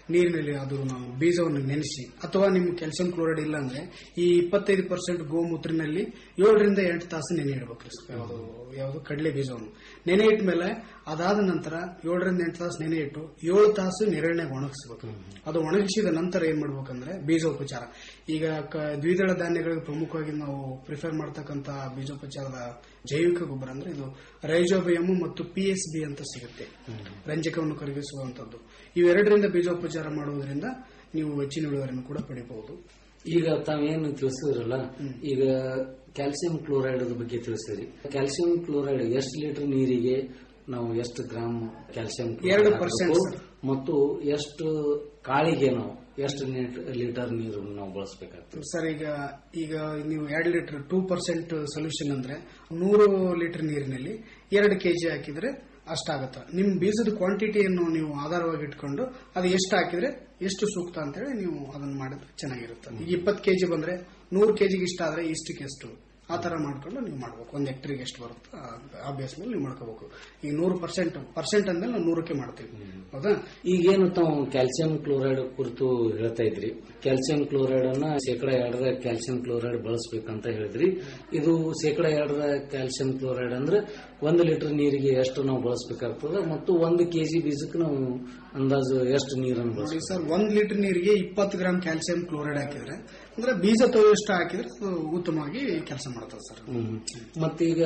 K: ನೀರಿನಲ್ಲಿ ಅದು ನಾವು ಬೀಜವನ್ನು ನೆನೆಸಿ ಅಥವಾ ನಿಮ್ಗೆ ಕ್ಯಾಲ್ಸಿಯಂ ಕ್ಲೋರೈಡ್ ಇಲ್ಲ ಅಂದ್ರೆ ಈ ಇಪ್ಪತ್ತೈದು ಪರ್ಸೆಂಟ್ ಗೋಮೂತ್ರಿನಲ್ಲಿ ಏಳರಿಂದ ಎಂಟು ತಾಸು ನೆನೆ ಇಡಬೇಕ್ರಿ ಯಾವುದು ಯಾವುದು ಕಡಲೆ ಬೀಜವನ್ನು ನೆನೆ ಇಟ್ಟ ಮೇಲೆ ಅದಾದ ನಂತರ ಏಳರಿಂದ ಎಂಟು ತಾಸು ನೆನೆ ಇಟ್ಟು ಏಳು ತಾಸು ನೆರಳಿನಾಗ ಒಣಗಿಸ್ಬೇಕು ಅದು ಒಣಗಿಸಿದ ನಂತರ ಏನ್ ಮಾಡ್ಬೇಕಂದ್ರೆ ಬೀಜೋಪಚಾರ ಈಗ ಕ- ದ್ವಿದಳ ಧಾನ್ಯಗಳಿಗೆ ಪ್ರಮುಖವಾಗಿ ನಾವು ಪ್ರಿಫರ್ ಮಾಡ್ತಕ್ಕಂತ ಬೀಜೋಪಚಾರದ ಜೈವಿಕ ಗೊಬ್ಬರ ಅಂದ್ರೆ ಇದು ರೈಜೋಬಿಯಮ್ ಮತ್ತು ಪಿ ಎಸ್ ಬಿ ಅಂತ ಸಿಗುತ್ತೆ ರಂಜಕವನ್ನು ಕರಗಿಸುವಂತದ್ದು ಇವೆರಡರಿಂದ ಬೀಜೋಪಚಾರ ಮಾಡುವುದರಿಂದ ನೀವು ಹೆಚ್ಚಿನ ಇಳುವರಿಯನ್ನು ಕೂಡ ಪಡಿಬಹುದು
D: ಈಗ ತಾವೇನು ತಿಳಿಸಿದ್ರಲ್ಲ ಈಗ ಕ್ಯಾಲ್ಸಿಯಂ ಕ್ಲೋರೈಡ್ ಬಗ್ಗೆ ತಿಳಿಸಿದ್ರಿ ಕ್ಯಾಲ್ಸಿಯಂ ಕ್ಲೋರೈಡ್ ಎಷ್ಟು ಲೀಟರ್ ನೀರಿಗೆ ನಾವು ಎಷ್ಟು ಗ್ರಾಮ್ ಕ್ಯಾಲ್ಸಿಯಂ
K: ಎರಡು
D: chloride
K: percent,
D: ಹಾಕ್ಬೇಕು?
K: ಸರ್.
D: ಮತ್ತು ಎಷ್ಟು ಕಾಳಿಗೆ ನಾವು ಎಷ್ಟು ಲೀಟರ್ ನೀರು ನಾವು ಬಳಸಬೇಕಾಗ್ತದೆ
K: ಸರ್ ಈಗ ಈಗ ನೀವು ಎರಡು ಲೀಟರ್ ಟೂ ಪರ್ಸೆಂಟ್ ಸೊಲ್ಯೂಷನ್ ಅಂದ್ರೆ ನೂರು ಲೀಟರ್ ನೀರಿನಲ್ಲಿ ಎರಡು ಕೆಜಿ ಹಾಕಿದ್ರೆ ಅಷ್ಟಾಗತ್ತ ನಿಮ್ ಬೀಜದ ಕ್ವಾಂಟಿಟಿಯನ್ನು ನೀವು ಆಧಾರವಾಗಿ ಇಟ್ಕೊಂಡು ಅದು ಎಷ್ಟು ಹಾಕಿದ್ರೆ ಎಷ್ಟು ಸೂಕ್ತ ಅಂತೇಳಿ ನೀವು ಅದನ್ನ ಮಾಡಿದ್ರೆ ಚೆನ್ನಾಗಿರುತ್ತೆ ಈಗ ಇಪ್ಪತ್ತು ಕೆಜಿ ಬಂದ್ರೆ ನೂರು ಕೆಜಿಗೆ ಇಷ್ಟ ಆದ್ರೆ ಇಷ್ಟಕ್ಕೆ ಎಷ್ಟು ಆ ತರ ಮಾಡ್ಕೊಂಡು ನೀವು ಮಾಡ್ಬೇಕು ಒಂದ್ ಹೆಕ್ಟರ್ಗೆ ಎಷ್ಟು ಬರುತ್ತೆ ಆ- ಆ ಬೇಸ್ ಮೇಲೆ ನೀವು ಮಾಡ್ಕೋಬೇಕು ಈಗ ನೂರು ಪರ್ಸೆಂಟ್ ಪರ್ಸೆಂಟ್ ಅಂದ್ಮೇಲೆ ನಾವು ನೂರಕ್ಕೆ ಮಾಡ್ತೀವಿ ಹೌದಾ
D: ಈಗೇನು ತಾವು ಕ್ಯಾಲ್ಸಿಯಂ ಕ್ಲೋರೈಡ್ ಕುರಿತು ಹೇಳ್ತಾ ಇದ್ರಿ ಕ್ಯಾಲ್ಸಿಯಂ ಕ್ಲೋರೈಡ್ ಅನ್ನ ಶೇಕಡ ಎರಡರ ಕ್ಯಾಲ್ಸಿಯಂ ಕ್ಲೋರೈಡ್ ಬಳಸಬೇಕಂತ ಹೇಳಿದ್ರಿ ಇದು ಶೇಕಡ ಎರಡರ ಕ್ಯಾಲ್ಸಿಯಂ ಕ್ಲೋರೈಡ್ ಅಂದ್ರೆ ಒಂದು ಲೀಟರ್ ನೀರಿಗೆ ಎಷ್ಟು ನಾವು ಬಳಸಬೇಕಾಗ್ತದೆ ಮತ್ತು ಒಂದು ಕೆಜಿ ಬೀಜಕ್ಕೆ ನಾವು ಅಂದಾಜು ಎಷ್ಟು ನೀರನ್ನು
K: ನೋಡಿ
D: ಬಳಸಬೇಕು
K: ಸರ್ ಒಂದ್ ಲೀಟರ್ ನೀರಿಗೆ ಇಪ್ಪತ್ತು ಗ್ರಾಮ್ ಕ್ಯಾಲ್ಸಿಯಂ ಕ್ಲೋರೈಡ್ ಹಾಕಿದ್ರೆ ಅಂದ್ರೆ ಬೀಜ ತೊಳೆಯಷ್ಟು ಹಾಕಿದ್ರೆ ಅದು ಉತ್ತಮವಾಗಿ ಕೆಲಸ ಮಾಡ್ತದೆ ಸರ್
D: ಹ್ಮ್. ಮತ್ತೀಗ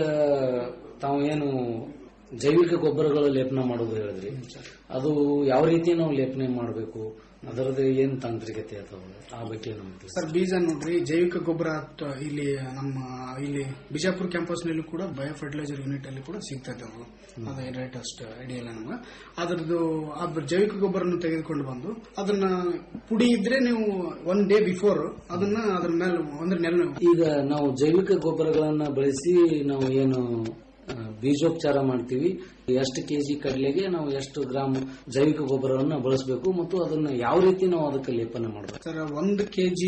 D: ತಾವು ಏನು ಜೈವಿಕ ಗೊಬ್ಬರಗಳ ಲೇಪನ ಮಾಡೋದು ಹೇಳಿದ್ರಿ ಅದು ಯಾವ ರೀತಿ ನಾವು ಲೇಪನೆ ಮಾಡಬೇಕು ಅದರದ್ದು ಏನ್ ತಾಂತ್ರಿಕತೆ ಅಥವಾ ಆ ಬಗ್ಗೆ ನಮ್ಗೆ ತಿಳಿಸಿ.
K: ಸರ್ ಬೀಜ ನೋಡ್ರಿ ಜೈವಿಕ ಗೊಬ್ಬರ ತ- ಇಲ್ಲಿ ನಮ್ಮ ಇಲ್ಲಿ ಬಿಜಾಪುರ ಕ್ಯಾಂಪಸ್ ನಲ್ಲಿ ಕೂಡ ಬಯೋ ಫರ್ಟಿಲೈಸರ್ ಯೂನಿಟ್ ಅಲ್ಲಿ ಕೂಡ ಸಿಗ್ತದೆ ಅದು ಅದೇ ರೇಟ್ ಅಷ್ಟು ಐಡಿಯಾ ಇಲ್ಲ ನಮ್ಗೆ ಅದ್ರದ್ದು ಆ ಜೈವಿಕ ಗೊಬ್ಬರನ್ನು ತೆಗೆದುಕೊಂಡು ಬಂದು ಅದನ್ನ ಪುಡಿ ಇದ್ರೆ ನೀವು ಒನ್ ಡೇ ಬಿಫೋರ್ ಅದನ್ನ ಅದ್ರ ಮೇಲೆ ಅಂದ್ರೆ ನೆಲ
D: ಈಗ ನಾವು ಜೈವಿಕ ಗೊಬ್ಬರಗಳನ್ನ ಬಳಸಿ ನಾವು ಏನು ಆ, ಬೀಜೋಪಚಾರ ಮಾಡ್ತೀವಿ ಎಷ್ಟು ಕೆಜಿ ಕಡಲೆಗೆ ನಾವು ಎಷ್ಟು ಗ್ರಾಮ್ ಜೈವಿಕ ಗೊಬ್ಬರವನ್ನ ಬಳಸಬೇಕು ಮತ್ತು ಅದನ್ನ ಯಾವ ರೀತಿ ನಾವು ಅದಕ್ಕೆ ಲೇಪನ ಮಾಡಬೇಕು
K: ಸರ್ ಒಂದು ಕೆಜಿ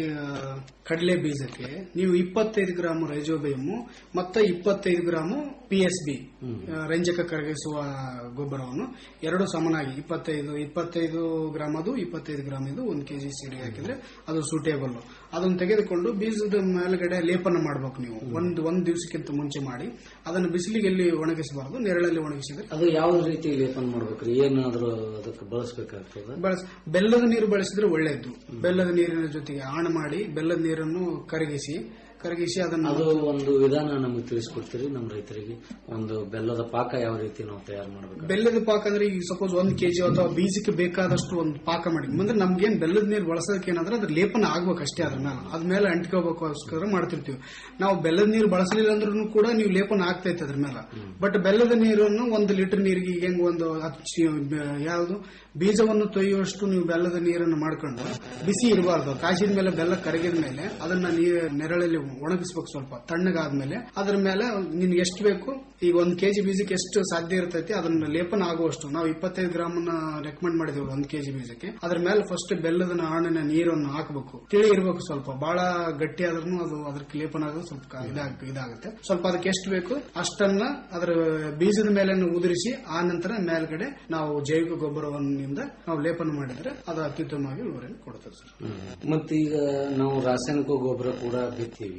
K: ಕಡಲೆ ಬೀಜಕ್ಕೆ ನೀವು ಇಪ್ಪತ್ತೈದು ಗ್ರಾಮ್ ರೈಜೋಬಿಯಮ್ ಮತ್ತೆ ಇಪ್ಪತ್ತೈದು ಗ್ರಾಮ್ ಪಿ ಎಸ್ ಬಿ ರಂಜಕ ಕರಗಿಸುವ ಗೊಬ್ಬರವನ್ನು ಎರಡು ಸಮನಾಗಿ ಇಪ್ಪತ್ತೈದು ಇಪ್ಪತ್ತೈದು ಗ್ರಾಮ್ ಅದು ಇಪ್ಪತ್ತೈದು ಗ್ರಾಮ್ ಇದು ಒಂದು ಕೆಜಿ ಸೀಡಿಗೆ ಹಾಕಿದ್ರೆ ಅದು ಸೂಟೇಬಲ್ ಅದನ್ನು ತೆಗೆದುಕೊಂಡು ಬೀಜದ ಮೇಲ್ಗಡೆ ಲೇಪನ ಮಾಡಬೇಕು ನೀವು ಒಂದು ಒಂದ್ ದಿವಸಕ್ಕಿಂತ ಮುಂಚೆ ಮಾಡಿ ಅದನ್ನು ಬಿಸಿಲಿಗೆ ಎಲ್ಲಿ ಒಣಗಿಸಬಾರದು ನೆರಳಲ್ಲಿ ಒಣಗಿಸಿದ್ರೆ
D: ಅದು ಯಾವ ರೀತಿ ಲೇಪನ ಮಾಡ್ಬೇಕ್ರಿ ಏನಾದ್ರೂ ಅದಕ್ಕೆ ಬಳಸಬೇಕಾಗ್ತದ
K: ಬಳಸ ಬೆಲ್ಲದ ನೀರು ಬಳಸಿದ್ರೆ ಒಳ್ಳೆಯದು ಬೆಲ್ಲದ ನೀರಿನ ಜೊತೆಗೆ ಆಣ ಮಾಡಿ ಬೆಲ್ಲದ ನೀರನ್ನು ಕರಗಿಸಿ ಕರಗಿಸಿ ಅದನ್ನು
D: ಅದು ಒಂದು ವಿಧಾನ ನಮಗೆ ತಿಳಿಸ್ಕೊಡ್ತೀರಿ ನಮ್ಮ ರೈತರಿಗೆ ಒಂದು ಬೆಲ್ಲದ ಪಾಕ ಯಾವ ರೀತಿ ನಾವು ತಯಾರು ಮಾಡಬೇಕು
K: ಬೆಲ್ಲದ ಪಾಕ ಅಂದ್ರೆ ಈಗ ಸಪೋಸ್ ಒಂದ್ ಕೆಜಿ ಅಥವಾ ಬೀಜಕ್ಕೆ ಬೇಕಾದಷ್ಟು ಒಂದು ಪಾಕ ಮಾಡಿ ಅಂದ್ರೆ ನಮ್ಗೇನ್ ಬೆಲ್ಲದ ನೀರು ಬಳಸೋದಕ್ಕೆ ಏನಾದ್ರೆ ಅದ್ರ ಲೇಪನ ಆಗ್ಬೇಕು ಅಷ್ಟೇ ಅದ್ರ ಮೇಲೆ ಅದ್ಮೇಲೆ ಅಂಟ್ಕೋಬೇಕೋಸ್ಕರ ಮಾಡ್ತಿರ್ತೀವಿ ನಾವು ಬೆಲ್ಲದ ನೀರು ಬಳಸಲಿಲ್ಲ ಅಂದ್ರೂ ಕೂಡ ನೀವು ಲೇಪನ ಆಗ್ತೈತೆ ಅದ್ರ ಮೇಲೆ ಬಟ್ ಬೆಲ್ಲದ ನೀರನ್ನು ಒಂದು ಲೀಟರ್ ನೀರಿಗೆ ಈಗ ಹೆಂಗ್ ಒಂದು ಹತ್ತು ಚಿ- ಬ- ಯಾವುದು ಬೀಜವನ್ನು ತೊಯ್ಯುವಷ್ಟು ನೀವು ಬೆಲ್ಲದ ನೀರನ್ನು ಮಾಡ್ಕೊಂಡು ಬಿಸಿ ಇರಬಾರ್ದು ಕಾಸಿದ ಮೇಲೆ ಬೆಲ್ಲ ಕರಗಿದ ಮೇಲೆ ಅದನ್ನ ನೀರು ನೆರಳಲ್ಲಿ ಒಣಗಿಸ್ಬೇಕು ಸ್ವಲ್ಪ ತಣ್ಣಗಾದ್ಮೇಲೆ ಅದ್ರ ಮೇಲೆ ನಿನ್ಗೆ ಎಷ್ಟು ಬೇಕು ಈಗ ಒಂದ್ ಕೆಜಿ ಬೀಜಕ್ಕೆ ಎಷ್ಟು ಸಾಧ್ಯ ಇರ್ತೈತಿ ಅದನ್ನ ಲೇಪನ ಆಗುವಷ್ಟು ನಾವು ಇಪ್ಪತ್ತೈದು ಗ್ರಾಮ್ ರೆಕಮೆಂಡ್ ಮಾಡಿದೇವೆ ಒಂದ್ ಕೆಜಿ ಬೀಜಕ್ಕೆ ಅದ್ರ ಮೇಲೆ ಫಸ್ಟ್ ಬೆಲ್ಲದ ಹಣ್ಣಿನ ನೀರನ್ನು ಹಾಕಬೇಕು ತಿಳಿ ಇರಬೇಕು ಸ್ವಲ್ಪ ಬಹಳ ಗಟ್ಟಿ ಆದ್ರೂ ಅದು ಅದಕ್ಕೆ ಲೇಪನ ಆಗೋದು ಸ್ವಲ್ಪ ಕ- ಇದಾಗ್- ಇದಾಗುತ್ತೆ ಸ್ವಲ್ಪ ಅದಕ್ಕೆ ಎಷ್ಟು ಬೇಕು ಅಷ್ಟನ್ನ ಅದರ ಬೀಜದ ಮೇಲೆ ಉದುರಿಸಿ ಆ ನಂತರ ಮೇಲ್ಗಡೆ ನಾವು ಜೈವಿಕ ಗೊಬ್ಬರವನ್ನಿಂದ ನಾವು ಲೇಪನ ಮಾಡಿದ್ರೆ ಅದು ಅತ್ಯುತ್ತಮವಾಗಿ ಇಳುವರಿಯನ್ನು ಕೊಡುತ್ತದೆ ಸರ್
D: ಮತ್ತೆ ಈಗ ನಾವು ರಾಸಾಯನಿಕ ಗೊಬ್ಬರ ಕೂಡ ಬಿತ್ತೀವಿ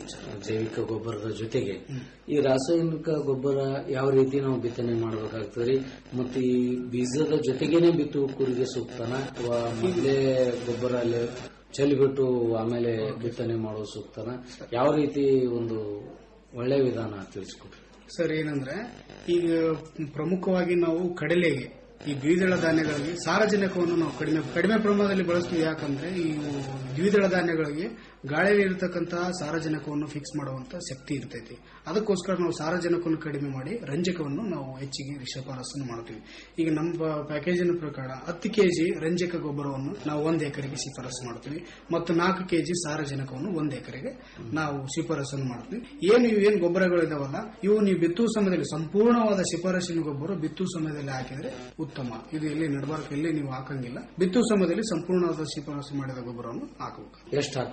D: ಜೈವಿಕ ಗೊಬ್ಬರದ ಜೊತೆಗೆ ಈ ರಾಸಾಯನಿಕ ಗೊಬ್ಬರ ಯಾವ ರೀತಿ ನಾವು ಬಿತ್ತನೆ ಮಾಡಬೇಕಾಗ್ತದೆ ಮತ್ತೆ ಈ ಬೀಜದ ಜೊತೆಗೇನೆ ಬಿತ್ತು ಕೂರಿಗೆ ಸೂಕ್ತನ ಅಥವಾ ಮೊದಲೇ ಗೊಬ್ಬರ ಅಲ್ಲಿ ಚೆಲ್ಲಿಬಿಟ್ಟು ಆಮೇಲೆ ಬಿತ್ತನೆ ಮಾಡೋ ಸೂಕ್ತನ ಯಾವ ರೀತಿ ಒಂದು ಒಳ್ಳೆ ವಿಧಾನ ತಿಳಿಸ್ಕೊಡ್ರಿ
K: ಸರ್ ಏನಂದ್ರೆ ಈಗ ಪ್ರಮುಖವಾಗಿ ನಾವು ಕಡಲೆಗೆ ಈ ದ್ವಿದಳ ಧಾನ್ಯಗಳಿಗೆ ಸಾರಜನಕವನ್ನು ನಾವು ಕಡಿಮೆ ಕಡಿಮೆ ಪ್ರಮಾಣದಲ್ಲಿ ಬಳಸ್ತೀವಿ ಯಾಕಂದ್ರೆ ಈ ದ್ವಿದಳ ಧಾನ್ಯಗಳಿಗೆ ಗಾಳಿಯಲ್ಲಿ ಇರತಕ್ಕಂತಹ ಸಾರಜನಕವನ್ನು ಫಿಕ್ಸ್ ಮಾಡುವಂತ ಶಕ್ತಿ ಇರ್ತೈತಿ ಅದಕ್ಕೋಸ್ಕರ ನಾವು ಸಾರಜನಕವನ್ನು ಕಡಿಮೆ ಮಾಡಿ ರಂಜಕವನ್ನು ನಾವು ಹೆಚ್ಚಿಗೆ ಶಿಫಾರಸನ್ನು ಮಾಡ್ತೀವಿ ಈಗ ನಮ್ಮ ಪ್ಯಾಕೇಜಿನ ಪ್ರಕಾರ ಹತ್ತು ಕೆಜಿ ರಂಜಕ ಗೊಬ್ಬರವನ್ನು ನಾವು ಒಂದು ಎಕರೆಗೆ ಶಿಫಾರಸು ಮಾಡ್ತೀವಿ ಮತ್ತು ನಾಲ್ಕು ಕೆಜಿ ಸಾರಜನಕವನ್ನು ಒಂದು ಎಕರೆಗೆ ನಾವು ಶಿಫಾರಸನ್ನು ಮಾಡ್ತೀವಿ ಏನು ಇವು ಏನು ಗೊಬ್ಬರಗಳಿದಾವಲ್ಲ ಇವು ನೀವು ಬಿತ್ತುವ ಸಮಯದಲ್ಲಿ ಸಂಪೂರ್ಣವಾದ ಶಿಫಾರಸಿನ ಗೊಬ್ಬರ ಬಿತ್ತುವ ಸಮಯದಲ್ಲಿ ಹಾಕಿದ್ರೆ ಉತ್ತಮ ಇದು ಎಲ್ಲಿ ನಡಬಾರ್ಕ ಎಲ್ಲಿ ನೀವು ಹಾಕಂಗಿಲ್ಲ ಬಿತ್ತುವ ಸಮಯದಲ್ಲಿ ಸಂಪೂರ್ಣವಾದ ಶಿಫಾರಸು ಮಾಡಿದ ಗೊಬ್ಬರವನ್ನು ಹಾಕಬೇಕು
D: ಎಷ್ಟು ಹಾಕ್ಬೇಕಾಗುತ್ತೆ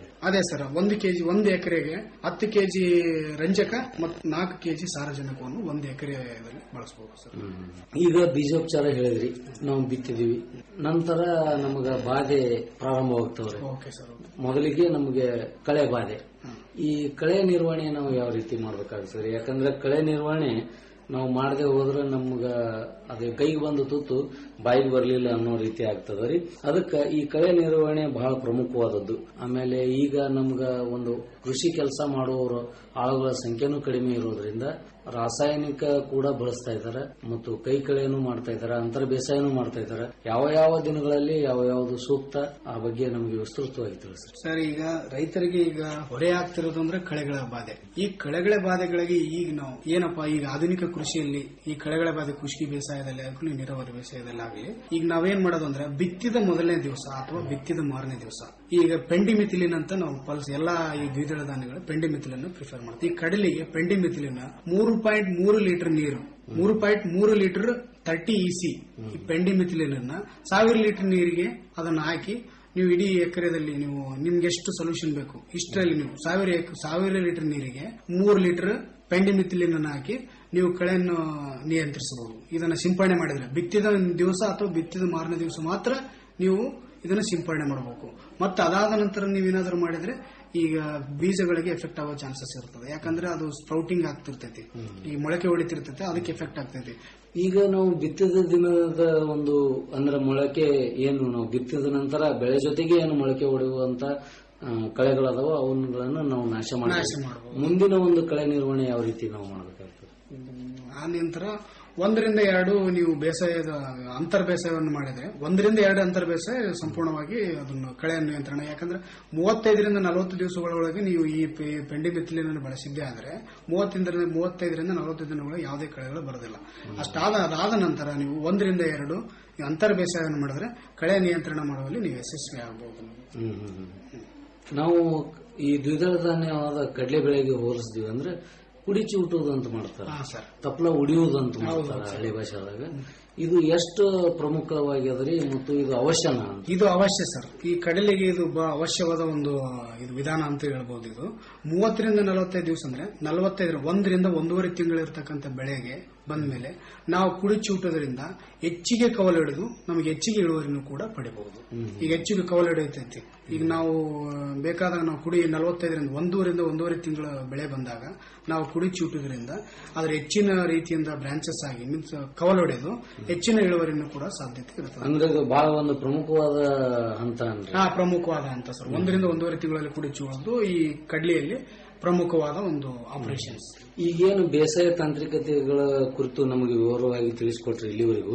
K: ಅದೇ ಸರ್ ಒಂದು ಕೆಜಿ ಒಂದು ಎಕರೆಗೆ ಹತ್ತು ಕೆಜಿ ರಂಜಕ ಮತ್ತು ನಾಲ್ಕು ಕೆಜಿ ಸಾರಜನಕವನ್ನು ಒಂದು ಎಕರೆದಲ್ಲಿ ಬಳಸಬಹುದು ಸರ್
D: ಈಗ ಬೀಜೋಪಚಾರ ಹೇಳಿದ್ರಿ ನಾವು ಬಿತ್ತಿದೀವಿ ನಂತರ ನಮಗ ಬಾಧೆ ಪ್ರಾರಂಭವಾಗ್ತವ್ರಿ
K: ಓಕೆ ಸರ್
D: ಮೊದಲಿಗೆ ನಮಗೆ ಕಳೆ ಬಾಧೆ ಈ ಕಳೆ ನಿರ್ವಹಣೆ ನಾವು ಯಾವ ರೀತಿ ಮಾಡ್ಬೇಕಾಗ್ತದೆ ಯಾಕಂದ್ರೆ ಕಳೆ ನಿರ್ವಹಣೆ ನಾವು ಮಾಡದೆ ಹೋದ್ರೆ ನಮ್ಗ ಅದು ಕೈಗೆ ಬಂದು ತುತ್ತು ಬಾಯಿಗೆ ಬರಲಿಲ್ಲ ಅನ್ನೋ ರೀತಿ ಆಗ್ತದ ರೀ ಅದಕ್ಕೆ ಈ ಕಳೆ ನಿರ್ವಹಣೆ ಬಹಳ ಪ್ರಮುಖವಾದದ್ದು ಆಮೇಲೆ ಈಗ ನಮ್ಗ ಒಂದು ಕೃಷಿ ಕೆಲಸ ಮಾಡುವವರು ಆಳುಗಳ ಸಂಖ್ಯೆನೂ ಕಡಿಮೆ ಇರೋದ್ರಿಂದ ರಾಸಾಯನಿಕ ಕೂಡ ಬಳಸ್ತಾ ಇದ್ದಾರೆ ಮತ್ತು ಕೈ ಕಳೆಯನ್ನು ಮಾಡ್ತಾ ಇದ್ದಾರೆ ಅಂತರ ಬೇಸಾಯನೂ ಮಾಡ್ತಾ ಇದ್ದಾರೆ ಯಾವ ಯಾವ ದಿನಗಳಲ್ಲಿ ಯಾವ ಯಾವುದು ಸೂಕ್ತ ಆ ಬಗ್ಗೆ ನಮಗೆ ವಿಸ್ತೃತವಾಗಿ ತಿಳಿಸ್ರಿ
K: ಸರ್ ಈಗ ರೈತರಿಗೆ ಈಗ ಹೊರೆ ಆಗ್ತಿರೋದು ಅಂದ್ರೆ ಕಳೆಗಳ ಬಾಧೆ ಈ ಕಳೆಗಳ ಬಾಧೆಗಳಿಗೆ ಈಗ ನಾವು ಏನಪ್ಪಾ ಈಗ ಆಧುನಿಕ ಕೃಷಿಯಲ್ಲಿ ಈ ಕಳೆಗಳ ಬಾಧೆ ಕೃಷಿ ಬೇಸಾಯದಲ್ಲಿ ಆಗಲಿ ನೀರಾವರಿ ಬೇಸಾಯದಲ್ಲಿ ಆಗಲಿ ಈಗ ನಾವೇನ್ ಮಾಡೋದು ಅಂದ್ರೆ ಬಿತ್ತಿದ ಮೊದಲನೇ ದಿವಸ ಅಥವಾ ಬಿತ್ತಿದ ಮಾರನೇ ದಿವಸ ಈಗ ಪೆಂಡಿಮಿಥಿಲಿನ್ ಅಂತ ನಾವು ಪಲ್ಸ್ ಎಲ್ಲಾ ಈ ದ್ವಿದಳ ಧಾನ್ಯಗಳು ಪೆಂಡಿಮಿಥಿಲಿನ್ ಪ್ರಿಫರ್ ಮಾಡ್ತೀವಿ ಈ ಕಡಲಿಗೆ ಪೆಂಡಿಮಿಥಿಲಿನ್ ಮೂರು ಪಾಯಿಂಟ್ ಮೂರು ಲೀಟರ್ ನೀರು ಮೂರು ಪಾಯಿಂಟ್ ಮೂರು ಲೀಟರ್ ತರ್ಟಿ ಇಸಿ ಈ ಪೆಂಡಿಮಿಥಿಲಿನ್ ಅನ್ನ ಸಾವಿರ ಲೀಟರ್ ನೀರಿಗೆ ಅದನ್ನ ಹಾಕಿ ನೀವು ಇಡೀ ಎಕರೆದಲ್ಲಿ ನೀವು ನಿಮ್ಗೆ ಎಷ್ಟು ಸೊಲ್ಯೂಷನ್ ಬೇಕು ಇಷ್ಟರಲ್ಲಿ ನೀವು ಸಾವಿರ ಎಕ್- ಸಾವಿರ ಲೀಟರ್ ನೀರಿಗೆ ಮೂರು ಲೀಟರ್ ಪೆಂಡಿಮಿಥಿಲಿನ್ ಅನ್ನು ಹಾಕಿ ನೀವು ಕಳೆಯನ್ನು ನಿಯಂತ್ರಿಸಬಹುದು ಇದನ್ನ ಸಿಂಪಡಣೆ ಮಾಡಿದ್ರೆ ಬಿತ್ತಿದ ದಿವಸ ಅಥವಾ ಬಿತ್ತಿದ ಮಾರನೇ ದಿವಸ ಮಾತ್ರ ನೀವು ಇದನ್ನ ಸಿಂಪಡಣೆ ಮಾಡಬೇಕು ಮತ್ತೆ ಅದಾದ ನಂತರ ನೀವೇನಾದ್ರೂ ಮಾಡಿದ್ರೆ ಈಗ ಬೀಜಗಳಿಗೆ ಎಫೆಕ್ಟ್ ಆಗೋ ಚಾನ್ಸಸ್ ಇರ್ತದೆ ಯಾಕಂದ್ರೆ ಅದು ಸ್ಪ್ರೌಟಿಂಗ್ ಆಗ್ತಿರ್ತೈತಿ ಈ ಮೊಳಕೆ ಹೊಡಿತಿರ್ತೈತೆ ಅದಕ್ಕೆ ಎಫೆಕ್ಟ್ ಆಗ್ತೈತಿ
D: ಈಗ ನಾವು ಬಿತ್ತಿದ ದಿನದ ಒಂದು ಅಂದ್ರೆ ಮೊಳಕೆ ಏನು ನಾವು ಬಿತ್ತಿದ ನಂತರ ಬೆಳೆ ಜೊತೆಗೆ ಏನು ಮೊಳಕೆ ಹೊಡೆಯುವಂತ ಆ, ಕಳೆಗಳದಾವ ಅವನ್ಗಳನ್ನ ನಾವು ನಾಶ
K: ನಾಶ
D: ಮಾಡಬೇಕು
K: ಮಾಡ್ಬೋದು.
D: ಮುಂದಿನ ಒಂದು ಕಳೆ ನಿರ್ವಹಣೆ ಯಾವ ರೀತಿ ನಾವು ಮಾಡಬೇಕಾಗ್ತದೆ
K: ಆ ನಂತರ ಒಂದರಿಂದ ಎರಡು ನೀವು ಬೇಸಾಯದ ಅಂತರ್ ಬೇಸಾಯವನ್ನು ಮಾಡಿದ್ರೆ ಒಂದರಿಂದ ಎರಡು ಅಂತರ್ ಬೇಸಾಯ ಸಂಪೂರ್ಣವಾಗಿ ಅದನ್ನು ಕಳೆ ನಿಯಂತ್ರಣ ಯಾಕಂದ್ರೆ ಮೂವತ್ತೈದರಿಂದ ನಲವತ್ತು ದಿವಸಗಳೊಳಗೆ ನೀವು ಈ ಪೆಂಡಿಮಿಥಿಲಿನನ್ನು ಬಳಸಿದ್ದೇ ಆದ್ರೆ ಮೂವತ್ತಿಂದ ಮೂವತ್ತೈದರಿಂದ ನಲವತ್ತು ದಿನಗಳು ಯಾವುದೇ ಕಳೆಗಳು ಬರೋದಿಲ್ಲ ಅಷ್ಟಾದ ಅದಾದ ನಂತರ ನೀವು ಒಂದರಿಂದ ಎರಡು ಈ ಅಂತರ್ ಬೇಸಾಯವನ್ನು ಮಾಡಿದ್ರೆ ಕಳೆ ನಿಯಂತ್ರಣ ಮಾಡುವಲ್ಲಿ ನೀವು ಯಶಸ್ವಿ ಆಗಬಹುದು
D: ಹ್ಮ್, ಹ್ಮ್, ಹ್ಮ್. ನಾವು ಈ ದ್ವಿದಳ ಧಾನ್ಯವಾದ ಕಡಲೆ ಬೆಳೆಗೆ ಹೋಲಿಸ್ತೀವಿ ಅಂದ್ರೆ ಕುಡಿಚಿ ಹುಟ್ಟುವುದು ಅಂತ ಮಾಡ್ತಾರೆ
K: ಹಾ ಸರ್
D: ತಪ್ಪಲ ಉಡಿಯುವುದು ಅಂತ
K: ಹೌದು,
D: ಮಾಡ್ತಾರೆ
K: ಹೌದು.
D: ಹಳ್ಳಿ ಭಾಷೆದಾಗ ಇದು ಎಷ್ಟು ಪ್ರಮುಖವಾಗಿ ಅದರಿ ಮತ್ತು ಇದು ಅವಶ್ಯನ ಅಂತ
K: ಇದು ಅವಶ್ಯ ಸರ್ ಈ ಕಡಲೆಗೆ ಇದು ಬ ಅವಶ್ಯವಾದ ಒಂದು ಇದು ವಿಧಾನ ಅಂತ ಹೇಳ್ಬೋದು ಇದು ಮೂವತ್ತರಿಂದ ನಲವತ್ತೈದು ದಿವಸ ಅಂದ್ರೆ ನಲವತ್ತೈದರ ಒಂದರಿಂದ ಒಂದೂವರೆ ತಿಂಗಳಿರ್ತಕ್ಕಂಥ ಬೆಳೆಗೆ ಬಂದ್ಮೇಲೆ ನಾವು ಕುಡಿಚೂಟೋದ್ರಿಂದ ಹೆಚ್ಚಿಗೆ ಕವಲು ಹಿಡಿದು ನಮಗೆ ಹೆಚ್ಚಿಗೆ ಇಳುವರಿನೂ ಕೂಡ ಪಡಿಬಹುದು ಈಗ ಹೆಚ್ಚಿಗೆ ಕವಲು ಹಿಡಿಯುತ್ತೈತಿ ಈಗ ನಾವು ಆ, ಬೇಕಾದಾಗ ನಾವು ಕುಡಿ ನಲವತ್ತೈದರಿಂದ ಒಂದೂವರಿಂದ ಒಂದೂವರೆ ತಿಂಗಳ ಬೆಳೆ ಬಂದಾಗ ನಾವು ಕುಡಿ ಚೂಟೋದ್ರಿಂದ ಅದ್ರ ಹೆಚ್ಚಿನ ರೀತಿಯಿಂದ ಬ್ರಾಂಚಸ್ ಆಗಿ ಮೀನ್ಸ್ ಕವಲು ಹೊಡೆದು ಹೆಚ್ಚಿನ ಇಳುವರಿನೂ ಕೂಡ ಸಾಧ್ಯತೆ ಇರ್ತದೆ
D: ಅಂದ್ರೆ ಇದು ಬಹಳ ಒಂದು ಪ್ರಮುಖವಾದ ಹಂತ ಅಂದ್ರೆ
K: ಹಾ ಪ್ರಮುಖವಾದ ಅಂತ ಸರ್ ಒಂದರಿಂದ ಒಂದೂವರೆ ತಿಂಗಳಲ್ಲಿ ಕುಡಿಚುವುದು ಈ ಕಡ್ಲಿಯಲ್ಲಿ ಪ್ರಮುಖವಾದ ಒಂದು ಆಪರೇಷನ್ಸ್
D: ಈಗೇನು ಬೇಸಾಯ ತಾಂತ್ರಿಕತೆಗಳ ಕುರಿತು ನಮಗೆ ವಿವರವಾಗಿ ತಿಳಿಸಿಕೊಟ್ರಿ ಇಲ್ಲಿವರೆಗೂ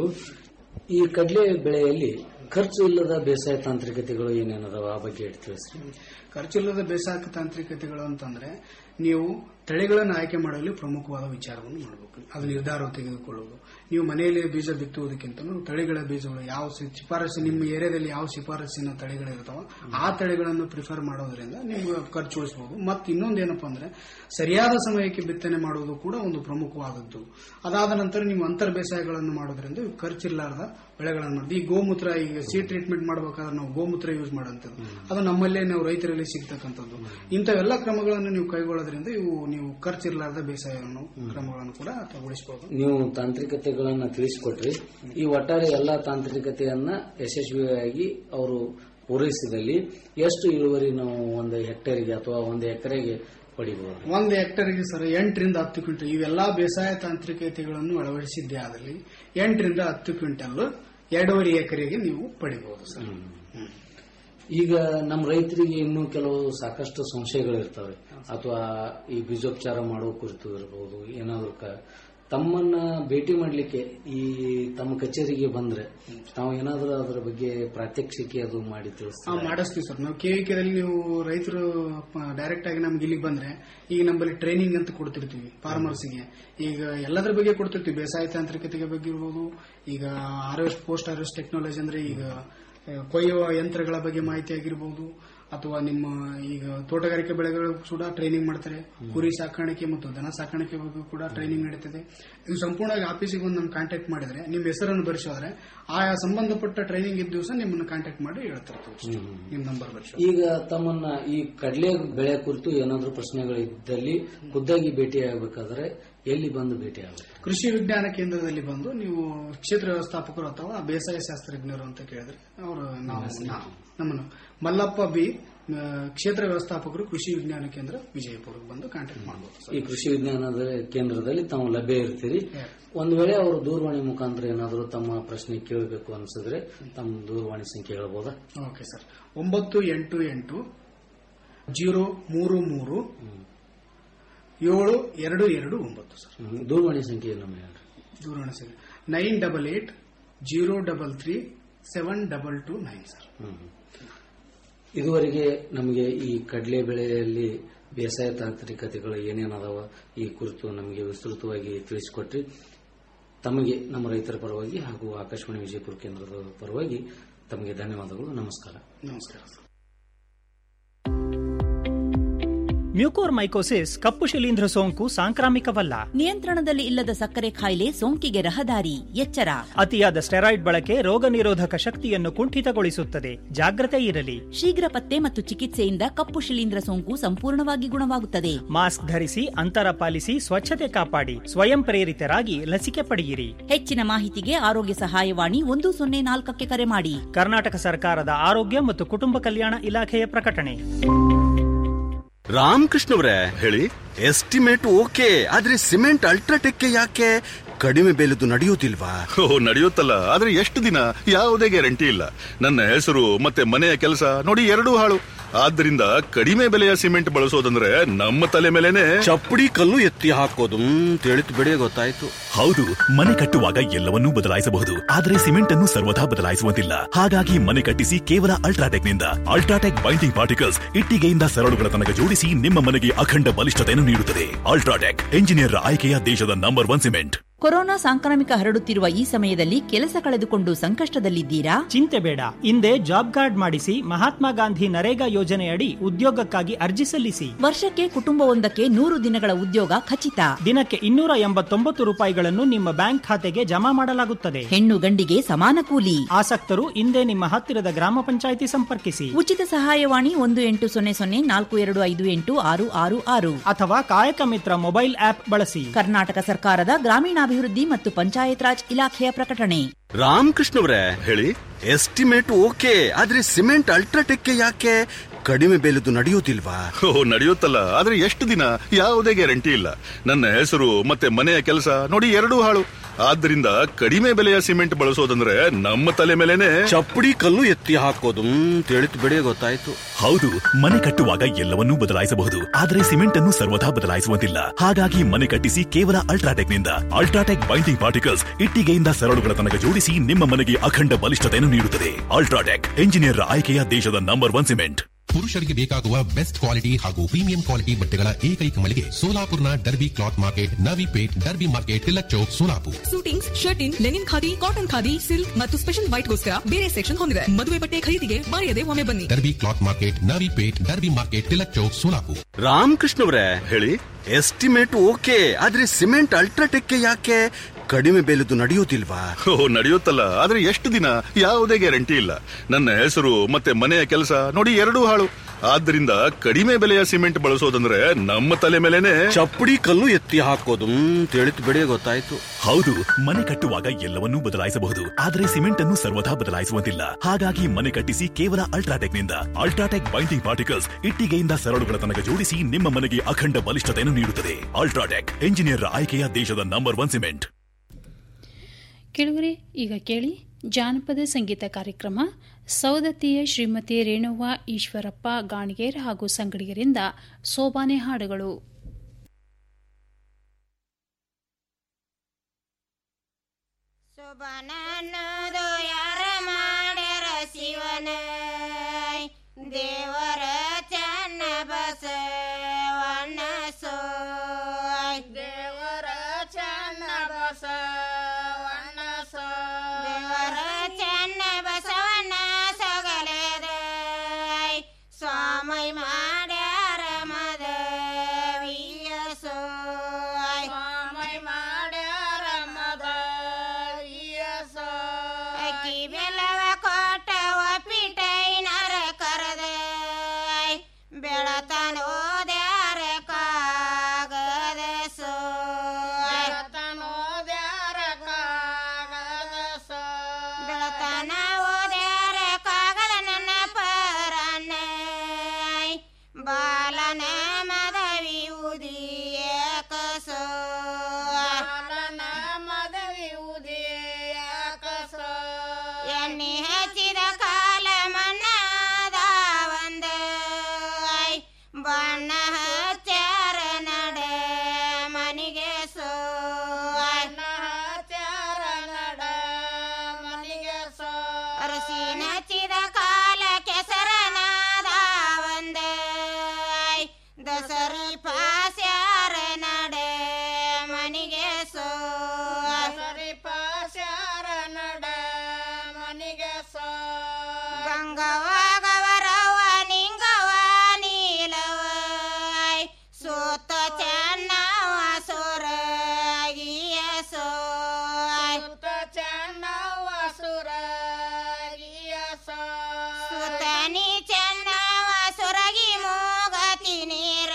D: ಈ ಕಡಲೆ ಬೆಳೆಯಲ್ಲಿ ಖರ್ಚು ಇಲ್ಲದ ಬೇಸಾಯ ತಾಂತ್ರಿಕತೆಗಳು ಏನೇನದಾವ ಆ ಬಗ್ಗೆ ಹೇಳಿ ತಿಳಿಸ್ರಿ
K: ಖರ್ಚಿಲ್ಲದ ಬೇಸಾಯ ತಾಂತ್ರಿಕತೆಗಳು ಅಂತಂದ್ರೆ ನೀವು ತಳಿಗಳನ್ನು ಆಯ್ಕೆ ಮಾಡಲು ಪ್ರಮುಖವಾದ ವಿಚಾರವನ್ನು ಮಾಡಬೇಕು ಅದು ನಿರ್ಧಾರ ತೆಗೆದುಕೊಳ್ಳುವುದು ನೀವು ಮನೆಯಲ್ಲಿ ಬೀಜ ಬಿತ್ತುವುದಕ್ಕಿಂತ ತಳಿಗಳ ಬೀಜಗಳು ಯಾವ ಸಿ- ಶಿಫಾರಸು ನಿಮ್ಮ ಏರಿಯಾದಲ್ಲಿ ಯಾವ ಶಿಫಾರಸಿನ ತಳಿಗಳಿರ್ತಾವ ಆ ತಳಿಗಳನ್ನು ಪ್ರಿಫರ್ ಮಾಡೋದ್ರಿಂದ ನಿಮ್ಗೆ ಖರ್ಚು ಉಳಿಸಬಹುದು ಮತ್ತು ಇನ್ನೊಂದು ಏನಪ್ಪಾ ಅಂದ್ರೆ ಸರಿಯಾದ ಸಮಯಕ್ಕೆ ಬಿತ್ತನೆ ಮಾಡುವುದು ಕೂಡ ಒಂದು ಪ್ರಮುಖವಾದದ್ದು ಅದಾದ ನಂತರ ನೀವು ಅಂತರ್ ಬೇಸಾಯಗಳನ್ನು ಮಾಡೋದ್ರಿಂದ ಖರ್ಚಿರ್ಲಾರ್ದ ಬೆಳೆಗಳನ್ನು ಮಾಡಿ ಈ ಗೋಮೂತ್ರ ಈಗ ಸೀ ಟ್ರೀಟ್ಮೆಂಟ್ ಮಾಡಬೇಕಾದ್ರೆ ನಾವು ಗೋಮೂತ್ರ ಯೂಸ್ ಮಾಡೋಂಥದ್ದು ಅದು ನಮ್ಮಲ್ಲೇ ನಾವು ರೈತರಲ್ಲಿ ಸಿಗ್ತಕ್ಕಂಥದ್ದು ಇಂಥವೆಲ್ಲ ಕ್ರಮಗಳನ್ನು ನೀವು ಕೈಗೊಳ್ಳೋದ್ರಿಂದ ಇವು ನೀವು ಖರ್ಚಿರ್ಲಾರ್ದ ಬೇಸಾಯವನ್ನು ಕ್ರಮಗಳನ್ನು ಕೂಡ ತಗೊಳಿಸಬಹುದು
D: ನೀವು ತಾಂತ್ರಿಕತೆಗಳನ್ನ ತಿಳಿಸಿಕೊಟ್ರಿ ಈ ಒಟ್ಟಾರೆ ಎಲ್ಲಾ ತಾಂತ್ರಿಕತೆಯನ್ನ ಯಶಸ್ವಿಯಾಗಿ ಅವರು ಪೂರೈಸಿದಲ್ಲಿ ಎಷ್ಟು ಇಳುವರಿ ನಾವು ಒಂದು ಹೆಕ್ಟೇರಿಗೆ ಅಥವಾ ಒಂದು ಎಕರೆಗೆ ಪಡಿಬಹುದು
K: ಒಂದು ಹೆಕ್ಟರ್ಗೆ ಸರ್ ಎಂಟರಿಂದ ಹತ್ತು ಕ್ವಿಂಟಲ್ ಇವೆಲ್ಲಾ ಬೇಸಾಯ ತಾಂತ್ರಿಕತೆಗಳನ್ನು ಅಳವಡಿಸಿದ್ದೇ ಆದಲ್ಲಿ ಎಂಟರಿಂದ ಹತ್ತು ಕ್ವಿಂಟಲ್ ಎರಡೂವರೆ ಎಕರೆಗೆ ನೀವು ಪಡಿಬಹುದು ಸರ್
D: ಈಗ ನಮ್ಮ ರೈತರಿಗೆ ಇನ್ನೂ ಕೆಲವು ಸಾಕಷ್ಟು ಸಂಶಯಗಳಿರ್ತವೆ ಅಥವಾ ಈ ಬೀಜೋಪಚಾರ ಮಾಡೋ ಕುರಿತು ಇರಬಹುದು ಏನಾದ್ರು ಕ- ತಮ್ಮನ್ನ ಭೇಟಿ ಮಾಡ್ಲಿಕ್ಕೆ ಈ ತಮ್ಮ ಕಚೇರಿಗೆ ಬಂದ್ರೆ ತಾವು ಏನಾದರೂ ಅದರ ಬಗ್ಗೆ ಪ್ರಾತ್ಯಕ್ಷಿಕೆ ಅದು ಮಾಡಿ
K: ಹಾ
D: ತಿಳಿಸ್ತಾರೆ
K: ಮಾಡಿಸ್ತೀವಿ ಸರ್ ನಾವು ಕೆವಿಕೆದಲ್ಲಿ ನೀವು ರೈತರು ಡೈರೆಕ್ಟ್ ಆಗಿ ನಮ್ಗೆ ಇಲ್ಲಿಗೆ ಬಂದ್ರೆ ಈಗ ನಮ್ಮಲ್ಲಿ ಟ್ರೈನಿಂಗ್ ಅಂತ ಕೊಡ್ತಿರ್ತೀವಿ ಫಾರ್ಮರ್ಸ್ಗೆ ಈಗ ಎಲ್ಲದರ ಬಗ್ಗೆ ಕೊಡ್ತಿರ್ತೀವಿ ಬೇಸಾಯ ತಾಂತ್ರಿಕತೆಗೆ ಬಗ್ಗೆ ಇರ್ಬೋದು ಈಗ ಹಾರ್ವೆಸ್ಟ್ ಪೋಸ್ಟ್ ಹಾರ್ವೆಸ್ಟ್ ಟೆಕ್ನಾಲಜಿ ಅಂದ್ರೆ ಈಗ ಆ, ಕೊಯ್ಯುವ ಯಂತ್ರಗಳ ಬಗ್ಗೆ ಮಾಹಿತಿ ಆಗಿರ್ಬೋದು ಅಥವಾ ನಿಮ್ಮ ಈಗ ತೋಟಗಾರಿಕೆ ಬೆಳೆಗಳು ಕೂಡ ಟ್ರೈನಿಂಗ್ ಮಾಡ್ತಾರೆ ಕುರಿ ಸಾಕಾಣಿಕೆ ಮತ್ತು ದನ ಸಾಕಾಣಿಕೆ ಬಗ್ಗೆ ಕೂಡ ಟ್ರೈನಿಂಗ್ ನಡೀತದೆ ಇದು ಸಂಪೂರ್ಣವಾಗಿ ಆಫೀಸಿಗೆ ಬಂದು ನಮ್ಗೆ ಕಾಂಟ್ಯಾಕ್ಟ್ ಮಾಡಿದ್ರೆ ನಿಮ್ಮ ಹೆಸರನ್ನು ಬರೆಸೋದ್ರೆ ಆಯಾ ಸಂಬಂಧಪಟ್ಟ ಟ್ರೈನಿಂಗ್ ಇದ್ದ ದಿವಸ ನಿಮ್ಮನ್ನು ಕಾಂಟ್ಯಾಕ್ಟ್ ಮಾಡಿ ಹೇಳ್ತಿರ್ತೀವಿ ನಿಮ್ಮ ನಂಬರ್ ಬರೆಸೋ
D: ಈಗ ತಮ್ಮನ್ನ ಈ ಕಡಲೆ ಬೆಳೆ ಕುರಿತು ಏನಾದರೂ ಪ್ರಶ್ನೆಗಳಿದ್ದಲ್ಲಿ ಖುದ್ದಾಗಿ ಭೇಟಿ ಆಗಬೇಕಾದ್ರೆ ಎಲ್ಲಿ ಬಂದು ಭೇಟಿ ಆಗಬೇಕು
K: ಕೃಷಿ ವಿಜ್ಞಾನ ಕೇಂದ್ರದಲ್ಲಿ ಬಂದು ನೀವು ಕ್ಷೇತ್ರ ವ್ಯವಸ್ಥಾಪಕರು ಅಥವಾ ಬೇಸಾಯ ಶಾಸ್ತ್ರಜ್ಞರು ಅಂತ ಕೇಳಿದ್ರೆ ಅವರು ನಾವು ನಾ- ನಮ್ಮನ್ನು ಮಲ್ಲಪ್ಪ ಬಿ ಆ, ಕ್ಷೇತ್ರ ವ್ಯವಸ್ಥಾಪಕರು ಕೃಷಿ ವಿಜ್ಞಾನ ಕೇಂದ್ರ ವಿಜಯಪುರಕ್ಕೆ ಬಂದು ಕಾಂಟ್ಯಾಕ್ಟ್ ಮಾಡಬಹುದು
D: ಈ ಕೃಷಿ ವಿಜ್ಞಾನದ ಕೇಂದ್ರದಲ್ಲಿ ತಾವು ಲಭ್ಯ ಇರ್ತೀರಿ ಒಂದ್ ವೇಳೆ ಅವರು ದೂರವಾಣಿ ಮುಖಾಂತರ ಏನಾದರೂ ತಮ್ಮ ಪ್ರಶ್ನೆ ಕೇಳಬೇಕು ಅನ್ಸಿದ್ರೆ ತಮ್ಮ ದೂರವಾಣಿ ಸಂಖ್ಯೆ ಹೇಳ್ಬೋದಾ
K: ಓಕೆ ಸರ್ ಒಂಬತ್ತು ಎಂಟು ಎಂಟು ಜೀರೋ ಮೂರು ಮೂರು ಏಳು ಎರಡು ಎರಡು ಒಂಬತ್ತು ಸರ್
D: ಹ್ಮ್. ದೂರವಾಣಿ ಸಂಖ್ಯೆ ನಮ್ಮ ಹೇಳ್ರಿ
K: ದೂರವಾಣಿ ಸಂಖ್ಯೆ nine double eight zero double three seven double two nine sir
D: hmm. ಇದುವರೆಗೆ ನಮಗೆ ಈ ಕಡಲೆ ಬೆಳೆಯಲ್ಲಿ ಬೇಸಾಯ ತಾಂತ್ರಿಕತೆಗಳು ಏನೇನದಾವ ಈ ಕುರಿತು ನಮಗೆ ವಿಸ್ತೃತವಾಗಿ ತಿಳಿಸಿಕೊಟ್ರಿ ತಮಗೆ ನಮ್ಮ ರೈತರ ಪರವಾಗಿ ಹಾಗೂ ಆಕಾಶವಾಣಿ ವಿಜಯಪುರ ಕೇಂದ್ರದ ಪರವಾಗಿ ತಮಗೆ ಧನ್ಯವಾದಗಳು ನಮಸ್ಕಾರ
K: ನಮಸ್ಕಾರ ಸರ್
L: ಮ್ಯೂಕೋರ್ಮೈಕೋಸಿಸ್ ಕಪ್ಪು ಶಿಲೀಂಧ್ರ ಸೋಂಕು ಸಾಂಕ್ರಾಮಿಕವಲ್ಲ
B: ನಿಯಂತ್ರಣದಲ್ಲಿ ಇಲ್ಲದ ಸಕ್ಕರೆ ಕಾಯಿಲೆ ಸೋಂಕಿಗೆ ರಹದಾರಿ ಎಚ್ಚರ
L: ಅತಿಯಾದ ಸ್ಟೆರಾಯ್ಡ್ ಬಳಕೆ ರೋಗ ನಿರೋಧಕ ಶಕ್ತಿಯನ್ನು ಕುಂಠಿತಗೊಳಿಸುತ್ತದೆ ಜಾಗ್ರತೆ ಇರಲಿ
B: ಶೀಘ್ರ ಪತ್ತೆ ಮತ್ತು ಚಿಕಿತ್ಸೆಯಿಂದ ಕಪ್ಪು ಶಿಲೀಂಧ್ರ ಸೋಂಕು ಸಂಪೂರ್ಣವಾಗಿ ಗುಣವಾಗುತ್ತದೆ
L: ಮಾಸ್ಕ್ ಧರಿಸಿ ಅಂತರ ಪಾಲಿಸಿ ಸ್ವಚ್ಛತೆ ಕಾಪಾಡಿ ಸ್ವಯಂ ಪ್ರೇರಿತರಾಗಿ ಲಸಿಕೆ ಪಡೆಯಿರಿ
B: ಹೆಚ್ಚಿನ ಮಾಹಿತಿಗೆ ಆರೋಗ್ಯ ಸಹಾಯವಾಣಿ ಒಂದು ಸೊನ್ನೆ ನಾಲ್ಕಕ್ಕೆ ಕರೆ ಮಾಡಿ
L: ಕರ್ನಾಟಕ ಸರ್ಕಾರದ ಆರೋಗ್ಯ ಮತ್ತು ಕುಟುಂಬ ಕಲ್ಯಾಣ ಇಲಾಖೆಯ ಪ್ರಕಟಣೆ
M: ರಾಮಕೃಷ್ಣ ಅವರೇ ಹೇಳಿ ಎಸ್ಟಿಮೇಟ್ ಓಕೆ ಆದ್ರೆ ಸಿಮೆಂಟ್ ಅಲ್ಟ್ರಾಟೆಕ್ ಯಾಕೆ ಕಡಿಮೆ ಬೆಲೆದು ನಡೆಯುವುದಿಲ್ವಾ
N: ಓ ನಡೆಯುತ್ತಲ್ಲ ಆದ್ರೆ ಎಷ್ಟು ದಿನ ಯಾವುದೇ ಗ್ಯಾರಂಟಿ ಇಲ್ಲ ನನ್ನ ಹೆಸರು ಮತ್ತೆ ಮನೆಯ ಕೆಲಸ ನೋಡಿ ಎರಡೂ ಹಾಳು ಆದ್ದರಿಂದ ಕಡಿಮೆ ಬೆಲೆಯ ಸಿಮೆಂಟ್ ಬಳಸೋದಂದ್ರೆ ನಮ್ಮ ತಲೆ ಮೇಲೆನೆ
M: ಚಪ್ಪಡಿ ಕಲ್ಲು ಎತ್ತಿ ಹಾಕೋದು ತಿಳಿತು ಬಿಡಿ ಗೊತ್ತಾಯ್ತು
O: ಹೌದು ಮನೆ ಕಟ್ಟುವಾಗ ಎಲ್ಲವನ್ನೂ ಬದಲಾಯಿಸಬಹುದು ಆದರೆ ಸಿಮೆಂಟ್ ಅನ್ನು ಸರ್ವದಾ ಬದಲಾಯಿಸುವಂತಿಲ್ಲ ಹಾಗಾಗಿ ಮನೆ ಕಟ್ಟಿಸಿ ಕೇವಲ ಅಲ್ಟ್ರಾಟೆಕ್ ನಿಂದ ಅಲ್ಟ್ರಾಟೆಕ್ ಬೈಂಡಿಂಗ್ ಪಾರ್ಟಿಕಲ್ಸ್ ಇಟ್ಟಿಗೆಯಿಂದ ಸರಳುಗಳ ತನಕ ಜೋಡಿಸಿ ನಿಮ್ಮ ಮನೆಗೆ ಅಖಂಡ ಬಲಿಷ್ಠತೆಯನ್ನು ನೀಡುತ್ತದೆ ಅಲ್ಟ್ರಾಟೆಕ್ ಎಂಜಿನಿಯರ್ ಆಯ್ಕೆಯ ದೇಶದ ನಂಬರ್ ಒನ್ ಸಿಮೆಂಟ್
B: ಕೊರೋನಾ ಸಾಂಕ್ರಾಮಿಕ ಹರಡುತ್ತಿರುವ ಈ ಸಮಯದಲ್ಲಿ ಕೆಲಸ ಕಳೆದುಕೊಂಡು ಸಂಕಷ್ಟದಲ್ಲಿದ್ದೀರಾ
L: ಚಿಂತೆ ಬೇಡ ಹಿಂದೆ ಜಾಬ್ ಕಾರ್ಡ್ ಮಾಡಿಸಿ ಮಹಾತ್ಮ ಗಾಂಧಿ ನರೇಗಾ ಯೋಜನೆಯಡಿ ಉದ್ಯೋಗಕ್ಕಾಗಿ ಅರ್ಜಿ ಸಲ್ಲಿಸಿ
B: ವರ್ಷಕ್ಕೆ ಕುಟುಂಬವೊಂದಕ್ಕೆ ನೂರು ದಿನಗಳ ಉದ್ಯೋಗ ಖಚಿತ
L: ದಿನಕ್ಕೆ ಇನ್ನೂರ ಎಂಬತ್ತೊಂಬತ್ತು ರೂಪಾಯಿಗಳನ್ನು ನಿಮ್ಮ ಬ್ಯಾಂಕ್ ಖಾತೆಗೆ ಜಮಾ ಮಾಡಲಾಗುತ್ತದೆ
B: ಹೆಣ್ಣು ಗಂಡಿಗೆ ಸಮಾನ ಕೂಲಿ
L: ಆಸಕ್ತರು ಹಿಂದೆ ನಿಮ್ಮ ಹತ್ತಿರದ ಗ್ರಾಮ ಪಂಚಾಯಿತಿ ಸಂಪರ್ಕಿಸಿ
B: ಉಚಿತ ಸಹಾಯವಾಣಿ ಒಂದು ಎಂಟು ಸೊನ್ನೆ ಸೊನ್ನೆ ನಾಲ್ಕು ಎರಡು ಐದು ಎಂಟು ಆರು ಆರು ಆರು
L: ಅಥವಾ ಕಾಯಕ ಮಿತ್ರ ಮೊಬೈಲ್ ಆಪ್ ಬಳಸಿ
B: ಕರ್ನಾಟಕ ಸರ್ಕಾರದ ಗ್ರಾಮೀಣಾಭಿವೃದ್ಧಿ ಮತ್ತು ಪಂಚಾಯತ್ ರಾಜ್ ಇಲಾಖೆಯ ಪ್ರಕಟಣೆ
M: ರಾಮಕೃಷ್ಣ ಅವರೇ ಹೇಳಿ ಎಸ್ಟಿಮೇಟ್ ಓಕೆ ಆದ್ರೆ ಸಿಮೆಂಟ್ ಅಲ್ಟ್ರಾಟೆಕ್ ಯಾಕೆ ಕಡಿಮೆ ಬೆಲೆದು ನಡೆಯುವುದಿಲ್ವಾ
N: ಓ ನಡೆಯುತ್ತಲ್ಲ ಆದ್ರೆ ಎಷ್ಟು ದಿನ ಯಾವುದೇ ಗ್ಯಾರಂಟಿ ಇಲ್ಲ ನನ್ನ ಹೆಸರು ಮತ್ತೆ ಮನೆಯ ಕೆಲಸ ನೋಡಿ ಎರಡೂ ಹಾಳು ಆದ್ದರಿಂದ ಕಡಿಮೆ ಬೆಲೆಯ ಸಿಮೆಂಟ್ ಬಳಸೋದಂದ್ರೆ ನಮ್ಮ ತಲೆ ಮೇಲೆನೆ
M: ಚಪ್ಪಡಿ ಕಲ್ಲು ಎತ್ತಿ ಹಾಕೋದು ತಿಳಿತು ಬಿಡಿ ಗೊತ್ತಾಯ್ತು
O: ಹೌದು ಮನೆ ಕಟ್ಟುವಾಗ ಎಲ್ಲವನ್ನೂ ಬದಲಾಯಿಸಬಹುದು ಆದರೆ ಸಿಮೆಂಟ್ ಅನ್ನು ಸರ್ವದಾ ಬದಲಾಯಿಸುವಂತಿಲ್ಲ ಹಾಗಾಗಿ ಮನೆ ಕಟ್ಟಿಸಿ ಕೇವಲ ಅಲ್ಟ್ರಾಟೆಕ್ ನಿಂದ ಅಲ್ಟ್ರಾಟೆಕ್ ಬೈಂಡಿಂಗ್ ಪಾರ್ಟಿಕಲ್ಸ್ ಇಟ್ಟಿಗೆಯಿಂದ ಸರಳುಗಳ ತನಕ ಜೋಡಿಸಿ ನಿಮ್ಮ ಮನೆಗೆ ಅಖಂಡ ಬಲಿಷ್ಠತೆಯನ್ನು ನೀಡುತ್ತದೆ ಅಲ್ಟ್ರಾಟೆಕ್ ಎಂಜಿನಿಯರ್ ಆಯ್ಕೆಯ ದೇಶದ ನಂಬರ್ ಒನ್ ಸಿಮೆಂಟ್
P: ಪುರುಷರಿಗೆ ಬೇಕಾಗುವ ಬೆಸ್ಟ್ ಕ್ವಾಲಿಟಿ ಹಾಗೂ ಪ್ರೀಮಿಯಂ ಕ್ವಾಲಿಟಿ ಬಟ್ಟೆಗಳ ಏಕೈಕ ಮಳಿಗೆ ಸೋಲಾಪುರ್ನ Derby cloth market Navi Peth Derby market Tilak Chowk Solapur
Q: suitings shirting linen khadi cotton khadi silk ಮತ್ತು ಸ್ಪೆಷಲ್ ವೈಟ್ಗೋಸ್ಕರ ಬೇರೆ ಸೆಕ್ಷನ್ ಹೊಂದಿದೆ ಮದುವೆ ಬಟ್ಟೆ ಖರೀದಿಗೆ ಮರೆಯದೆ ಒಮ್ಮೆ ಬನ್ನಿ
P: Derby cloth market Navi Peth Derby market Tilak Chowk Solapur
M: Ramakrishna ಅವರೇ
N: ಹೇಳಿ
M: ಎಸ್ಟಿಮೇಟ್ ಓಕೆ ಆದ್ರೆ ಸಿಮೆಂಟ್ ಅಲ್ಟ್ರಾಟೆಕ್ ಯಾಕೆ ಕಡಿಮೆ ಬೆಲೆದು ನಡೆಯುವುದಿಲ್ವಾ
N: ಓ ನಡೆಯುತ್ತಲ್ಲ ಆದ್ರೆ ಎಷ್ಟು ದಿನ ಯಾವುದೇ ಗ್ಯಾರಂಟಿ ಇಲ್ಲ ನನ್ನ ಹೆಸರು ಮತ್ತೆ ಮನೆಯ ಕೆಲಸ ನೋಡಿ ಎರಡೂ ಹಾಳು ಆದ್ದರಿಂದ ಕಡಿಮೆ ಬೆಲೆಯ ಸಿಮೆಂಟ್ ಬಳಸೋದಂದ್ರೆ ನಮ್ಮ ತಲೆ ಮೇಲೆನೆ
M: ಚಪ್ಪಡಿ ಕಲ್ಲು ಎತ್ತಿ ಹಾಕೋದು ತಿಳಿತು ಬಿಡಿ ಗೊತ್ತಾಯ್ತು
O: ಹೌದು ಮನೆ ಕಟ್ಟುವಾಗ ಎಲ್ಲವನ್ನೂ ಬದಲಾಯಿಸಬಹುದು ಆದರೆ ಸಿಮೆಂಟ್ ಅನ್ನು ಸರ್ವದಾ ಬದಲಾಯಿಸುವಂತಿಲ್ಲ ಹಾಗಾಗಿ ಮನೆ ಕಟ್ಟಿಸಿ ಕೇವಲ ಅಲ್ಟ್ರಾಟೆಕ್ ನಿಂದ ಅಲ್ಟ್ರಾಟೆಕ್ ಬೈಂಡಿಂಗ್ ಪಾರ್ಟಿಕಲ್ಸ್ ಇಟ್ಟಿಗೆಯಿಂದ ಸರಳುಗಳ ತನಕ ಜೋಡಿಸಿ ನಿಮ್ಮ ಮನೆಗೆ ಅಖಂಡ ಬಲಿಷ್ಠತೆಯನ್ನು ನೀಡುತ್ತದೆ ಅಲ್ಟ್ರಾಟೆಕ್ ಎಂಜಿನಿಯರ್ ಆಯ್ಕೆಯ ದೇಶದ ನಂಬರ್ ಒನ್ ಸಿಮೆಂಟ್
C: ಕೆಳಗರೆ ಈಗ ಕೇಳಿ ಜಾನಪದ ಸಂಗೀತ ಕಾರ್ಯಕ್ರಮ ಸೌದತ್ತಿಯ ಶ್ರೀಮತಿ ರೇಣುವಾ ಈಶ್ವರಪ್ಪ ಗಾಣಿಗೇರ್ ಹಾಗೂ ಸಂಗಡಿಗರಿಂದ ಸೋಬಾನೆ ಹಾಡುಗಳು
R: ಸುಬನನ್ನೋದು ಯಾರ ಮಾಡ್ಯಾರ ಶಿವನ ದೇವರ ಚನ್ನ ಬಸವಣ್ಣ ಸೋಯ್ ದೇವರ ಚನ್ನ ಬಸವಣ್ಣ ಸೋ ದೇವರ ಚನ್ನ ಬಸವಣ್ಣ ಸೊಗಲೆದ ಸ್ವಾಮಿ ಎಣ್ಣೆ ಹಚ್ಚಿದ ಕಾಲ ಮಣ್ಣಾದ ಒಂದ ಐ ಬಣ್ಣ ಹಚ್ಚಾರ ನಡ ಮನಿಗೆ ಸೋ ಬಣ್ಣ ಹಚ್ಚಾರ ನಡ ಮನಿಗೆ ಸೋ ಅರಸಿನ ಹಚ್ಚಿದ ಕಾಲ ಕೆಸರನಾದ ಒಂದ ಐ ದಸರಿ ಪಾಸ್ಯಾರ ನಡ ಮನಿಗೆ ಸೋ ದಸರಿ ಪಾಸ್ಯಾರ ನಡ ಮನಿಗೆ ಸೋ ಗಂಗವ ಗವರವ ನಿಂಗವ ನೀಲವ ಸೋತ ಚೆನ್ನವ ಸೊರಗಿಯ ಸೋ ಸೋತ ಚೆನ್ನವ ಸೊರಗಿಯ ಸೋ ಸುತನಿ ಚೆನ್ನವ ಸೊರಗಿ ಮೋಗತಿ ನೀರ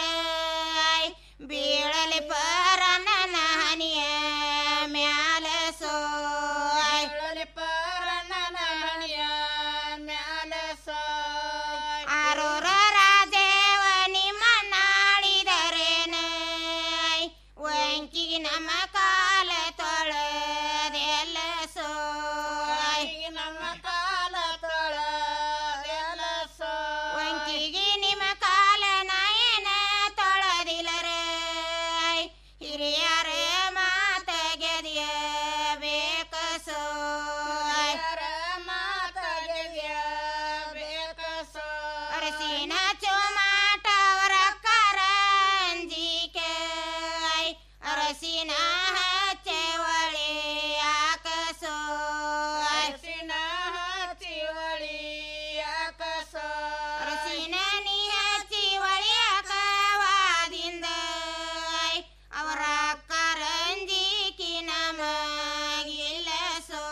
R: ಬೀಳಲಿ ಪರನನ ಹನಿಯ ಮ್ಯಾಲ ಸೋ ಬೀಳಲಿ ಪರನನ ಹನಿಯ ಮ್ಯಾಲ ಸೋ ಆರೂರ ರಾಜೇವ ನಿಮ್ಮ ನಾಳಿದರೇನ ವಂಕಿಗೆ ನಮ್ಮ ಕಾಲ ತೊಳೆದೆಲ್ಲ ಸೋ ನಮ್ಮ ಕಾಲ ತೊಳೆದೆಲ್ಲ ಸೋ ವಂಕಿಗೆ ನಿಮ್ಮ ಕಾಲ ನಾಯನ ತೊಳೆದಿಲ್ಲರ ಹಿರಿಯರ ಮಾತ ಗೆದಿಯ ಬೇಕ ಸೋ ಮಾತ ಗೆದಿಯ ಬೇಕ ಸೋ ಅರಸಿನ ಚೋಮಾಟ ಅವರ ಕರಂಜಿಕೆ ಅರಸಿನ ಹಚ್ಚೆವಳಿ ಆಕಸೋ ಅರಸಿನ ಹಚ್ಚಿವಳಿ ಆಕಸೋ ಅರಸಿನ ನೀ ಹಚ್ಚಿವಳಿ ಆಕವಾದಿಂದ ಅವರ ಕರಂಜಿಕಿ ನಮಗಿಲ್ಲ ಸೋ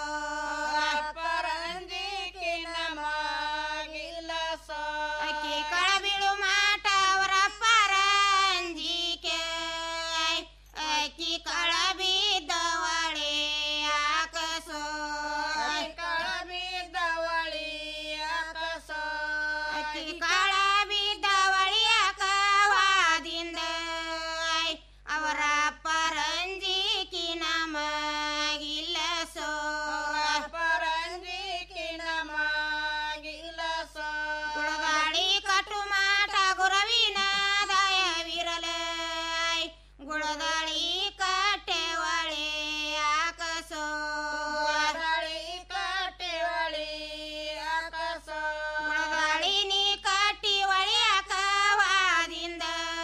R: ಕರಂಜಿಕಿ ನಮಗಿಲ್ಲ ಸೋ ಅಕ್ಕಿ ಕಳಬಿಳು ಮಾಟ ಅವರ ಪರಂಜಿಕೆ ಅಕ್ಕಿ ಕಳ ಬಿದ್ದವಳೆ ಆಕಸೋ ಕಳ ಬಿದ್ದವಳಿ ಆಕಸೋ ಅಕ್ಕಿ ಕಳ ಬಿದ್ದವಳಿ ಆಕವಾದಿಂದ ಅವರ ಪರಂಜಿಕಿ ನಮಗಿಲ್ಲ ಸೋ ಪರಂಜಿಕಿ ನಮಗಿಲ್ಲ ಸೋ ಗುಳಗಾಡಿ ಕಟು ಮಾಟ ಗುರವಿನ ದಯವಿರಲ ಗುಳದಾಳಿ ಕಟ್ಟೆವಳೆ ಆಕಸೋ ಗುಳದಾಳಿ ಕಟ್ಟೆವಳಿ ಆಕಸೋ ಗುಳದಾಳಿ ನೀ ಕಟ್ಟಿವಳಿ ಆಕವಾದಿಂದ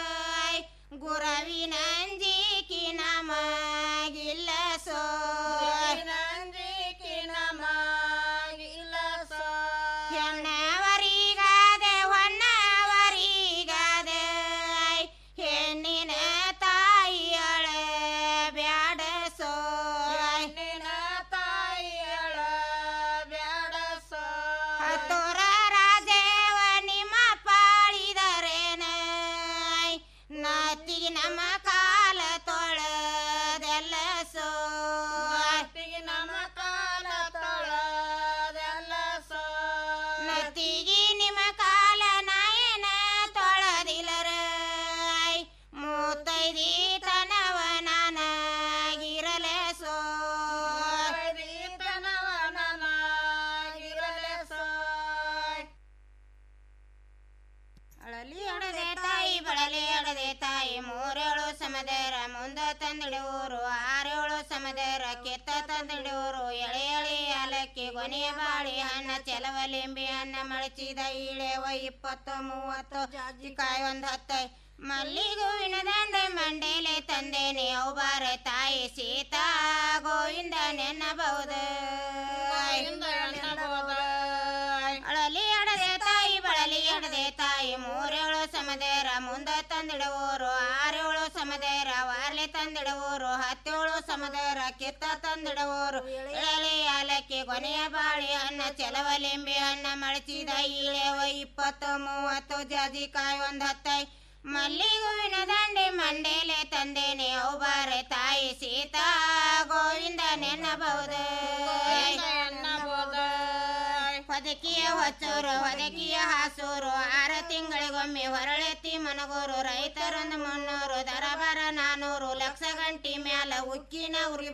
R: ಗುರವಿನಂಜಿಕಿ ನಮಗಿಲ್ಲ ಸೋ ನಂಜಿಕಿ ನಮಗಿಲ್ಲ ಸೋ ಹೆಣ್ಣವರಿಗಾದೆ ಹೊನ್ನವರಿಗಾದೆ ಹೆಣ್ಣಿನ ತಾಯಿಯಳ ಬ್ಯಾಡ ಸೋ ಹೆಣ್ಣಿನ ತಾಯಿಯಳ ಬ್ಯಾಡ ಸೋ ಹತ್ತೋರ ರಾಜೇವ ನಿಮ್ಮ ಪಾಳಿದರೇನ ನಾತಿಗೆ ನಮ್ಮ ಕಾಲ ತೊಳೆದೆಲ್ಲ ಸೋ ನಾತಿಗೆ ನಮ್ಮ ಕಾಲ ತೊಳೆದೆಲ್ಲ ಸೋ ನತಿಗೆ ನಿಮ್ಮ ಕಾಲ ನಾಯನ ತೊಳೆದಿಲ್ಲರ ಮೂತೈದಿ ತನವ ನಾನಾಗಿರಲ ಸೋ ತನವ ನಾನಾಗಿರಲ ಸೋ ಅಳಲಿ ಅಡದೆ ತಾಯಿ ಬಳಲಿ ಅಡದೆ ತಾಯಿ ಮೂರೇಳು ಸಮದರ ಮುಂದ ತಂದಿಡುವರು ಆರೇಳು ಸಮದರ ಕೆತ್ತ ತಂದಿಡುವರು ಎಳೆ ಎಳೆ ಅಲಕ್ಕಿ ಗೊನೆಯ ಬಾಳಿ ಹಣ್ಣ ಚೆಲವ ಲಿಂಬಿ ಹಣ್ಣ ಮಳಚಿದ ಇಳೆವ ಇಪ್ಪತ್ತು ಮೂವತ್ತು ಜಾಜಿಕಾಯಿ ಒಂದ್ ಹತ್ತೈ ಮಲ್ಲಿಗುವಿನ ದಂಡೆ ಮಂಡೇಲೆ ತಂದೇನೆ ಅವು ಬಾರ ತಾಯಿ ಸೀತಾ ಗೋವಿಂದ ನೆನ್ನಬಹುದು ಅಳಲಿ ಅಡದೆ ತಾಯಿ ಬಳಲಿ ಅಡದೆ ತಾಯಿ ಮೂರೇಳು ಸಮದೇರ ಮುಂದ ತಂದಿಡುವರು ಆರೇಳು ಸಮದೇರ ವಾರ್ಲೆ ತಂದಿಡುವರು ಹತ್ತೇಳು ಸಮದೇರ ಕಿತ್ತ ತಂದಿಡುವರು ಎಳೆ ಆಲಕ್ಕಿ ಕೊನೆಯ ಬಾಳಿ ಹಣ್ಣ ಚೆಲವ ಲಿಂಬೆ ಹಣ್ಣ ಮಳಚಿದ ಇಳೆವ ಇಪ್ಪತ್ತು ಮೂವತ್ತು ಜಾಜಿಕಾಯಿ ಒಂದ್ ಹತ್ತೈ ಮಲ್ಲಿಗುವಿನ ದಂಡೆ ಮಂಡೇಲೆ ತಂದೇನೆ ಅವು ಬಾರೆ ತಾಯಿ ಸೀತಾ ಗೋವಿಂದ ನೆನ್ನಬಹುದು ಹೊದಕಿಯ ಹೊಚ್ಚೂರು ಹೊದಕಿಯ ಹಾಸೂರು ಆರು ತಿಂಗಳಿಗೊಮ್ಮೆ ಹೊರಳೆತ್ತಿ ಮನಗೂರು ರೈತರೊಂದು ಮುನ್ನೂರು ದರಬಾರ ನಾನೂರು ಲಕ್ಷ ಗಂಟಿ ಮ್ಯಾಲ ಉಕ್ಕಿನ ಉರಿ